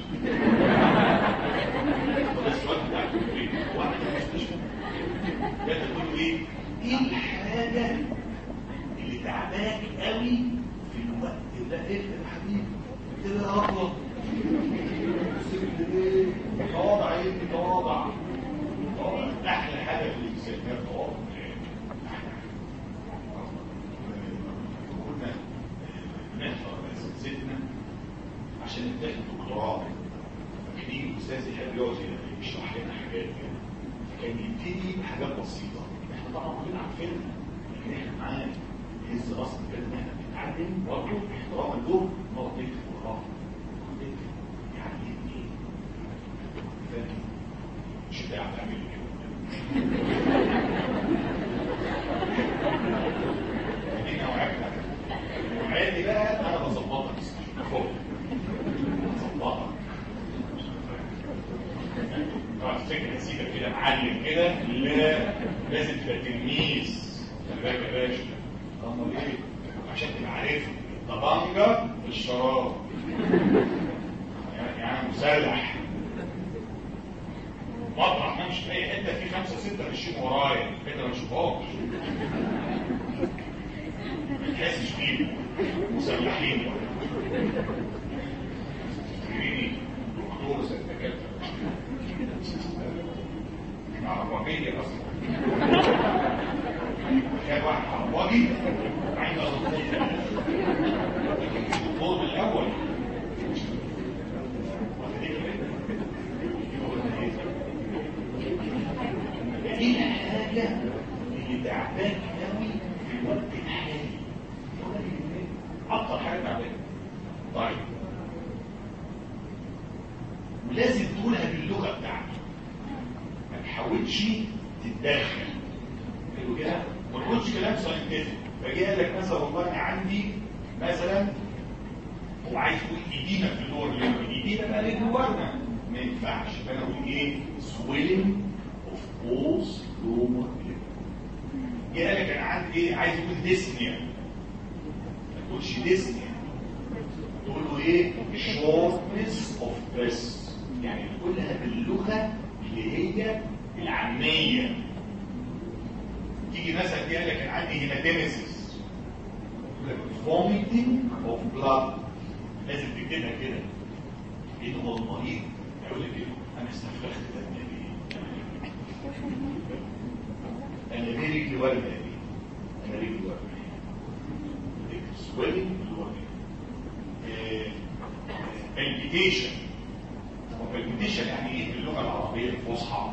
وده السؤال بتاع الكليه واحد في المستشفى ده تقول له ايه؟ ايه الحاجه اللي تعباك قوي في الوقت ده ايه يا حبيبي كده اغلط تواضع ايه تواضع تواضع احلى حاجه في الانسان هي التواضع كنا بنحضر اساتذتنا عشان نمتحن دكتوراه كان يجي الاستاذ يحب يقعد يشرح لنا حاجات كده فكان يبتدي بحاجات بسيطه احنا طبعا كلنا عارفينها لكن احنا معانا يهز راسنا كده ان احنا بنتعلم برضه احتراما له نقعد نكتب وراه نكتب يعني ايه؟ فاهم؟ مش انت عم تعمل كده خلينا وعدنا وعادي بقى انا بظبطك خد بظبطك طبعا تفتكر يا سيدي كده معلم كده لا لازم تبقى تلميذ خلي بالك يا باشا امال ايه عشان تبقى عارف الطبنجه الشراب يعني يعني مسلح مطرح ما امشي في اي حته في خمسه سته ماشيين ورايا انت ما تشوفهمش ما تحسش بيهم مسلحين تجريني دكتور زي الدكاتره احنا عربية اصلا كان واحد عرباجي عايز الدكتور الاول دي الحاجة اللي تعبان قوي في الوقت الحالي اكتر حاجة تعبان طيب ولازم تقولها باللغة بتاعته ما تحاولش تتدخل حلو كده ما تقولش كلام ساينتفك فجي قال لك مثلا والله انا عندي مثلا هو عايز يقول ايدينا في اللور ليمب ايدينا بقى ليه جوانا ما ينفعش فانا اقول ايه swelling of both lower limb جه قال لك انا عندي ايه عايز يقول ديسنيا ما تقولش ديسنيا تقول له ايه shortness of breath يعني تقولها باللغه اللي هي العاميه تيجي مثلا دي قال لك انا عندي هيماتيميسيس vomiting of blood لازم تكتبها كده ايه هو المريض يقول لك ايه انا استفرغت دم ايه انا ليه رجلي ورمه ايه انا رجلي ورمه ايه سويلنج بالبيتيشن بالبيتيشن يعني ايه باللغه العربيه الفصحى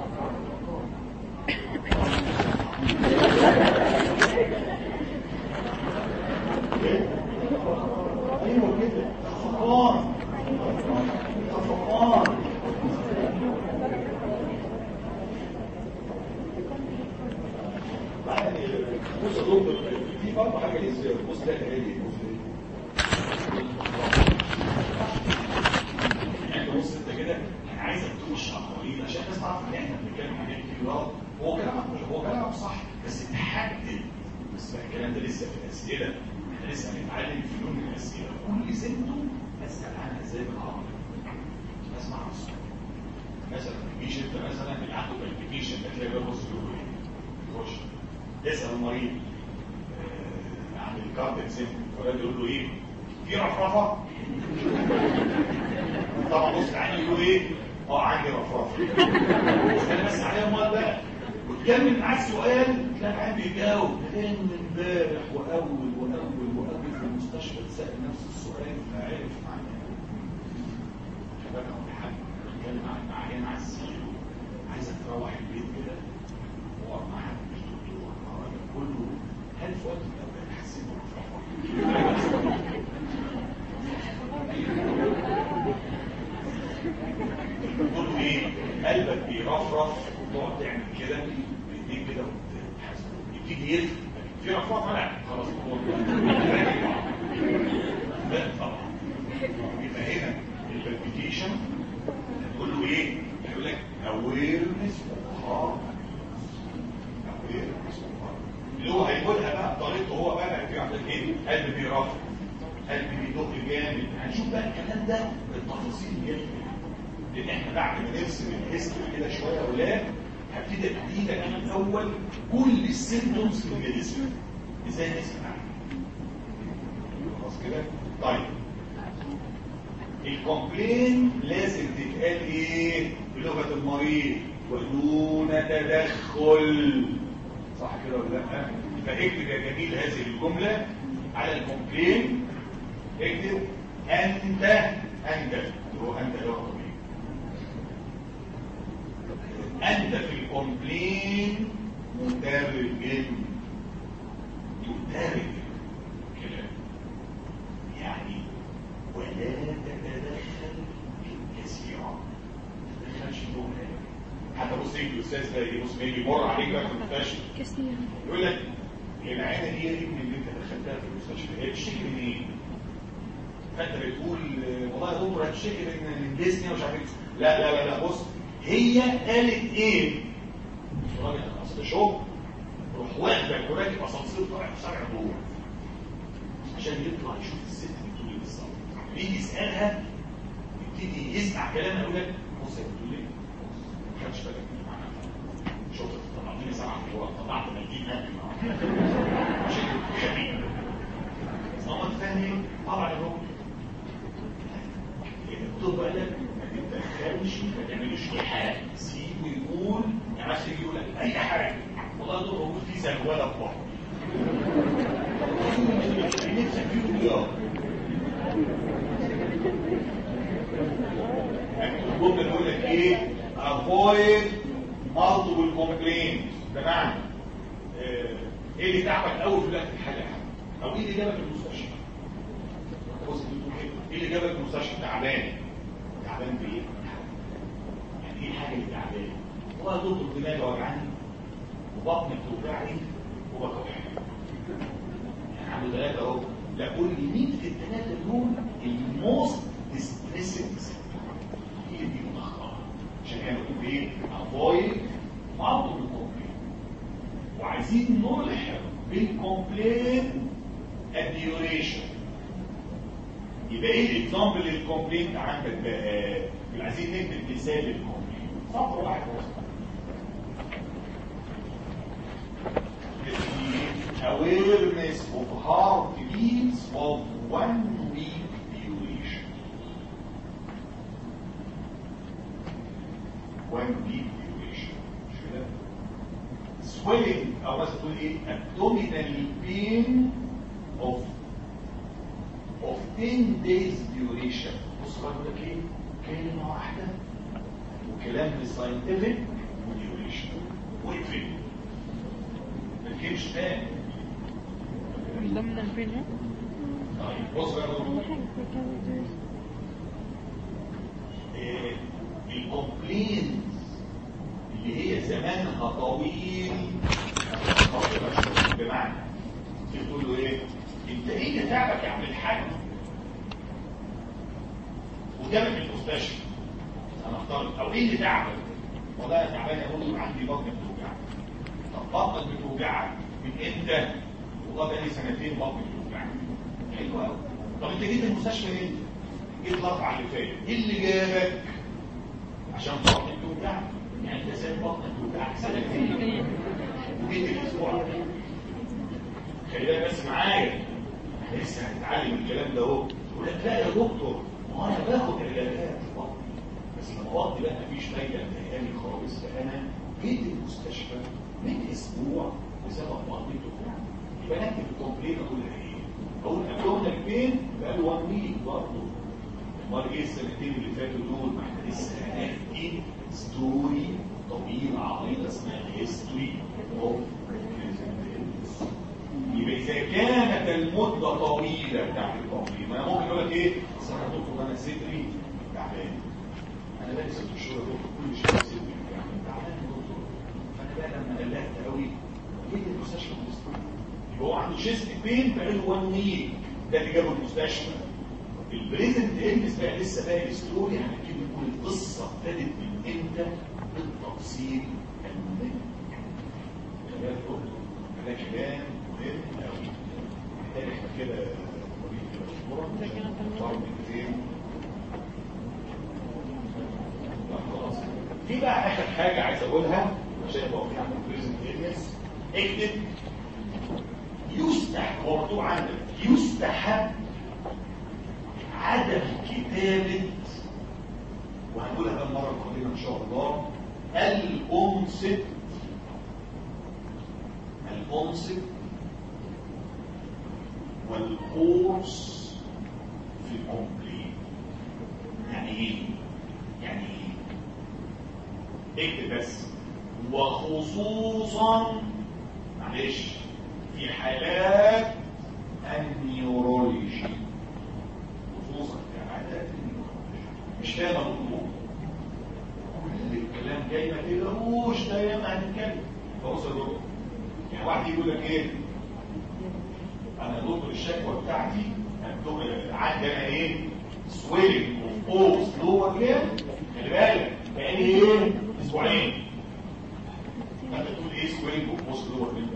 ايوه كده خفقان خفقان بص يا دكتور في برضه حاجه لسه بص ده ايه بص يعني بص انت كده انا عايزك تشرح قليل عشان الناس تعرف ان احنا بنتكلم عن كتير هو كلامك مش هو كلامك صح بس تحدد بس بقى الكلام ده لسه في الاسئله احنا لسه هنتعلم فنون من الاسئله كل سيمتوم اسال عنها ازاي بالعربي اسمع نفسه مثلا ما تجيش انت مثلا اللي عنده كواليفيكيشن تلاقي بقى بص له ايه يخش يسال المريض آه، عن الكارد سيمتوم فالراجل يقول له ايه في رفرفه طبعا بص العين يقول ايه اه عندي رفرفه بص انا بس عليها امال بقى وتكمل معاه السؤال تلاقي العين بيجاوب كان امبارح واول واول واول في المستشفى اتسال نفس السؤال فعرف عنها شباب او حد بيتكلم عن عيان على السرير عايزك تروح البيت كده واقعد مع حد مش دكتور أو راجل كله هل في وقت من الاوقات حسيت برفرفه تقول له ايه قلبك بيرفرف وتقعد تعمل كده بايديك كده وتحس يبتدي يلف في رفرفه لا خلاص هو لا طبعا يبقى هنا البالبيتيشن تقول له ايه يقول لك اويرنس اويرنس اللي هو هيقولها بقى بطريقته هو بقى في عندك ايه قلب بيرفرف قلب بيدق جامد هنشوف بقى الكلام ده بالتفاصيل جدا لان احنا بعد ما نرسم الهيستوري كده شويه اولاد هبتدي ادي لك من الاول كل السيمبتومز في الجسم ازاي نسمع عنها خلاص كده طيب الكومبلين لازم تتقال ايه بلغه المريض ودون تدخل صح كده ولا لا فاكتب يا جميل هذه الجمله على الكومبلين اكتب انت انت هو انت اللي هو الطبيب انت في الكومبلين مترجم يترجم كلام يعني ولا تتدخل في الكثير ما تدخلش في دول حتى بص يجي الاستاذ ده يجي بص ما يجي يمر عليك بقى في المستشفى كثير يقول لك العينه دي يا ابني اللي انت دخلتها في المستشفى هي بتشتكي من ايه؟ فانت بتقول آه، والله يا دكتور هتشتكي من من ديسني ومش عارف ايه لا لا لا لا بص هي قالت ايه؟ الراجل اصل شغل روح واخدك وراكب اسانسير طالع في شارع جوه عشان يطلع يشوف الست بتقول ايه بالظبط يجي يسالها يبتدي يسمع كلامها يقول لك بص هي بتقول ايه؟ ما خدش بالك من معناها شفت طلعتني سبع كورات طلعت ملكين عشان خبيث بس هو انت فاهم ايه؟ طبعا يا راجل الطب قال لك ما تتدخلش ما تعملوش ايحاء سيبه يقول يعني مثلا يجي يقول لك اي حاجه والله دول موجود في زلوله في بطني نفسك فيه رياض الجمله اللي يقول لك ايه avoid multiple complaints بمعنى آه، ايه اللي تعبك قوي في الوقت الحالي او ايه اللي جابك المستشفى بص بتقول ايه ايه اللي جابك المستشفى تعبان تعبان بايه يعني ايه الحاجه اللي تعبان هو يا دكتور دماغي وجعاني وبطني بتوجعني وبكح يعني عنده ثلاثه اهو لا قول لي مين في الثلاثه دول الموست ديستريسنج هي دي المخطره عشان كده بقول ايه افويد معظم الكومبلين وعايزين نلحق بالكومبلين الديوريشن يبقى ايه الاكزامبل للكومبلينت عندك بقى يبقى عايزين نكتب مثال للكومبلينت سطر واحد بس The awareness of heartbeats of one week duration. One week duration. مش كده؟ Swelling أو مثلا تقول إيه؟ abdominal pain of of 10 days duration. بص بقول لك إيه؟ كلمة واحدة وكلام ساينتفك وديوريشن واقفل ما تجيبش تاني من ضمن البناء طيب بص بقى بقول الكومبلينز اللي هي زمانها طويل بمعنى تقول له ايه انت ايه اللي تعبك يا عم الحاج وجابك المستشفى انا اخترت او ايه اللي تعبك والله انا تعبان يا دكتور عندي بطن بتوجعني طب بطنك بتوجعك من امتى والله بقالي سنتين بطني بتوجعني حلو قوي طب انت جيت المستشفى امتى جيت الاربع اللي فات ايه اللي جابك عشان بطنك بتوجعك يعني انت سايب بطنك بتوجعك سنتين وجيت الاسبوع ده خلي بالك بس معايا احنا لسه هنتعلم الكلام ده اهو يقول لك لا يا دكتور ما انا باخد علاجات بطني بس لما بطني بقى مفيش فايده مضايقاني خالص فانا جيت المستشفى من اسبوع بسبب بطني بتوجعني يبقى نكتب الكومبلين اقول لها ايه؟ اقول ابدومينال بين بقى له 1 ويك برضه امال ايه السنتين اللي فاتوا دول ما احنا لسه هنحكي ستوري طويله عريضه اسمها هيستوري اوف يبقى اذا كانت المده طويله بتاعت التمرين ما انا ممكن اقول لك ايه اصل انا دكتور انا صدري تعبان انا بقى ست شهور يا دكتور كل شويه صدري تعبان تعبان يا دكتور فانا بقى لما قلقت قوي جيت المستشفى المستشفى يبقى هو عنده شيست بين بقاله 1 ويك ده اللي جابه المستشفى البريزنت البس بقى لسه باقي ستوري هنحكي لكم القصه ابتدت من امتى بالتفصيل المهم خلال ده كلام مهم قوي محتاج احنا كده مريض كده اسبوع فرق كتير لا خلاص في بقى اخر حاجه عايز اقولها عشان يبقى في عندك بريزنت البس اكتب يستحب هو مكتوب عندك يستحب عدم كتابة وهنقولها بقى المرة القادمة إن شاء الله الأنصت الأنصت والقرص في الكومبلين يعني ايه؟ يعني ايه؟ اكتب بس وخصوصا معلش في حالات النيورولوجي خصوصا في حالات النيورولوجي مش فاهم الموضوع كل الكلام جاي ما تقدروش ده ياما هنتكلم فبص يا دكتور يعني واحد يقول لك ايه انا دكتور الشكوى بتاعتي مكتوب عندي انا ايه سويلنج اوف اوز لور ليم خلي بالك بقالي ايه اسبوعين انت تقول ايه سويلنج اوف اوز لور ليم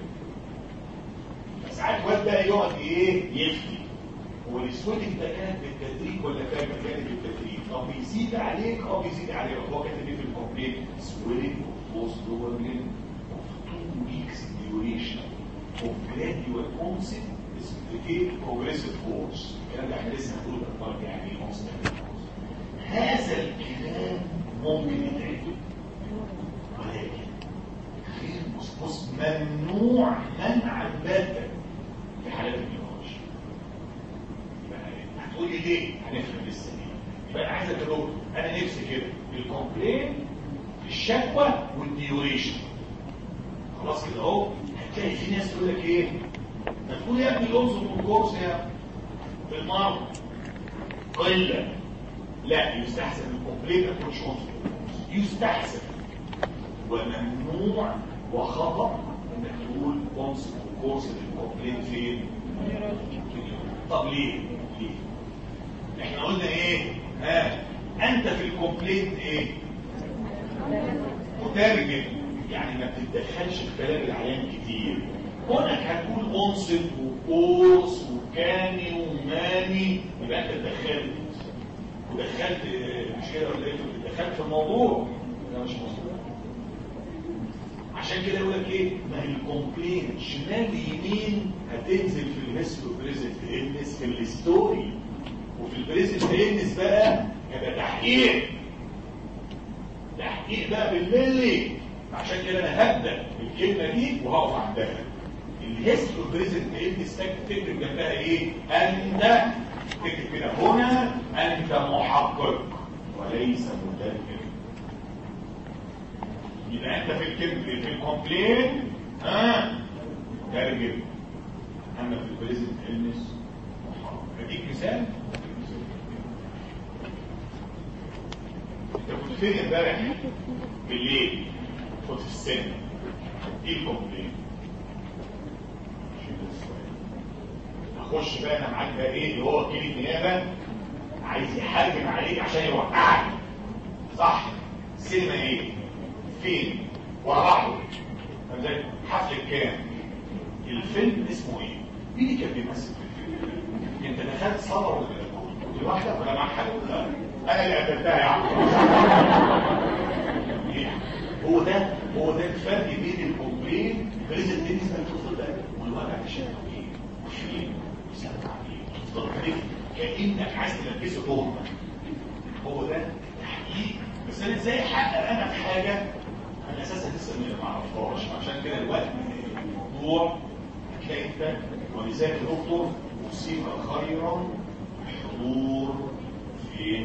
ساعات واد بقى يقعد ايه يفتي هو السويلنج ده كان بالتدريج ولا كان كان بالتدريج طب بيزيد عليك اه بيزيد عليك هو كاتب ايه في الكومبليت سويلنج اوف اوز لور ليم of two weeks duration of gradual onset specific progressive course الكلام ده احنا لسه هنقول بالطبع يعني ايه onset هذا الكلام ممكن يتعمل ولكن غير مصبص ممنوع منعا باتا في حالات النقاش يبقى هتقول لي ليه؟ هنفهم لسه ليه يبقى انا عايزك يا دكتور انا نفسي كده الكومبلين الشكوى والديوريشن خلاص كده اهو هتلاقي في ناس تقول لك ايه ما تقول يا ابني الانظر والكورس يا في المرض قله لا يستحسن الكومبليت ابروش انظر يستحسن وممنوع وخطا انك تقول انظر والكورس الكومبليت فين طب ليه ليه احنا قلنا ايه ها انت في الكومبليت ايه مترجم يعني ما بتتدخلش في كلام العيان كتير هناك هتقول انصت وقوس وكاني وماني يبقى انت اتدخلت ودخلت مش كده ولا ايه دخلت في الموضوع ده مش مظبوط عشان كده يقول لك ايه ما هي الكومبلين شمال يمين هتنزل في الهيستوري بريزنت النس في الستوري وفي البريزنت النس بقى هيبقى تحقيق تحقيق بقى بالملي عشان كده انا هبدا بالكلمه دي وهقف عندها الهيستوري بريزنت النس تكتب جنبها ايه انت تكتب كده هنا انت محقق وليس مدرك يبقى انت في الكلمه في الكومبلين ها ترجم اما في البريزنت النس اديك مثال انت كنت فين امبارح بالليل كنت في السن ايه الكومبلين اخش بقى انا معاك بقى ايه اللي هو وكيل النيابه عايز يحاكم عليك عشان يوقعك صح سينما ايه فين ورا بعضه فاهم حفل كام الفيلم اسمه ايه مين اللي كان بيمثل في الفيلم انت دخلت صاله ولا كنت لوحدك ولا معاك حد لا انا اللي قتلتها يا عم هو ده هو ده الفرق بين الكومبلين بريزنت تنس الفصل ده والواقع الشيء ايه فين بيسمع ايه تفضل كانك عايز تلبسه تهمه هو ده تحقيق بس انا ازاي احقق انا في حاجه انا اساسا لسه ما اعرفهاش عشان كده الوقت الموضوع هتلاقي انت ولذلك دكتور اصيب خيرا حضور فين؟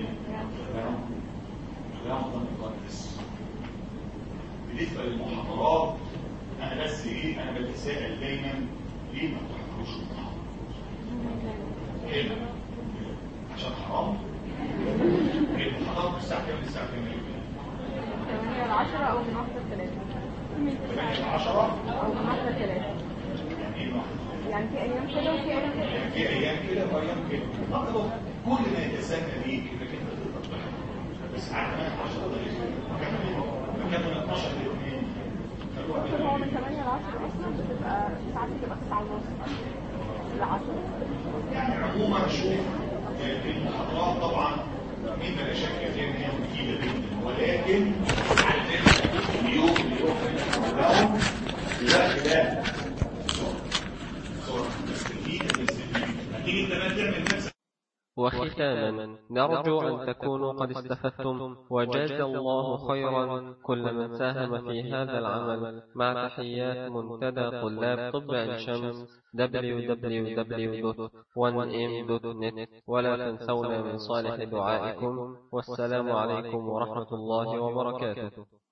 في الرمضان المقدس بالنسبه للمحاضرات انا بس ايه انا بتساءل دايما ليه ما بتحضروش المحاضرات؟ هنا عشان حرام المحاضرات الساعه كام للساعه كام؟ 8 ل 10 او من 1 ل 3 8 ل 10 او من 1 ل 3 يعني ايه يعني في ايام كده وفي ايام كده في ايام كده وايام كده برضه كل ما يتسنى ليك انك انت تقدر تحضر بس عارف انا 10 دقايق مكان من 12 ل 2 بس هو من 8 ل 10 اصلا بتبقى ساعات بتبقى 9 ونص ل 10 يعني عموما شوف المحاضرات طبعا مين لا شك فيها ان هي مفيده جدا ولكن على فكره اليوم اللي هو في الراوند الوقت ده صور مستفيده مستفيده هتيجي انت بقى تعمل نفسك وختاما نرجو أن تكونوا قد استفدتم وجاز الله خيرا كل من ساهم في هذا العمل مع تحيات منتدى طلاب طب عين شمس www.1m.net ولا تنسونا من صالح دعائكم والسلام عليكم ورحمة الله وبركاته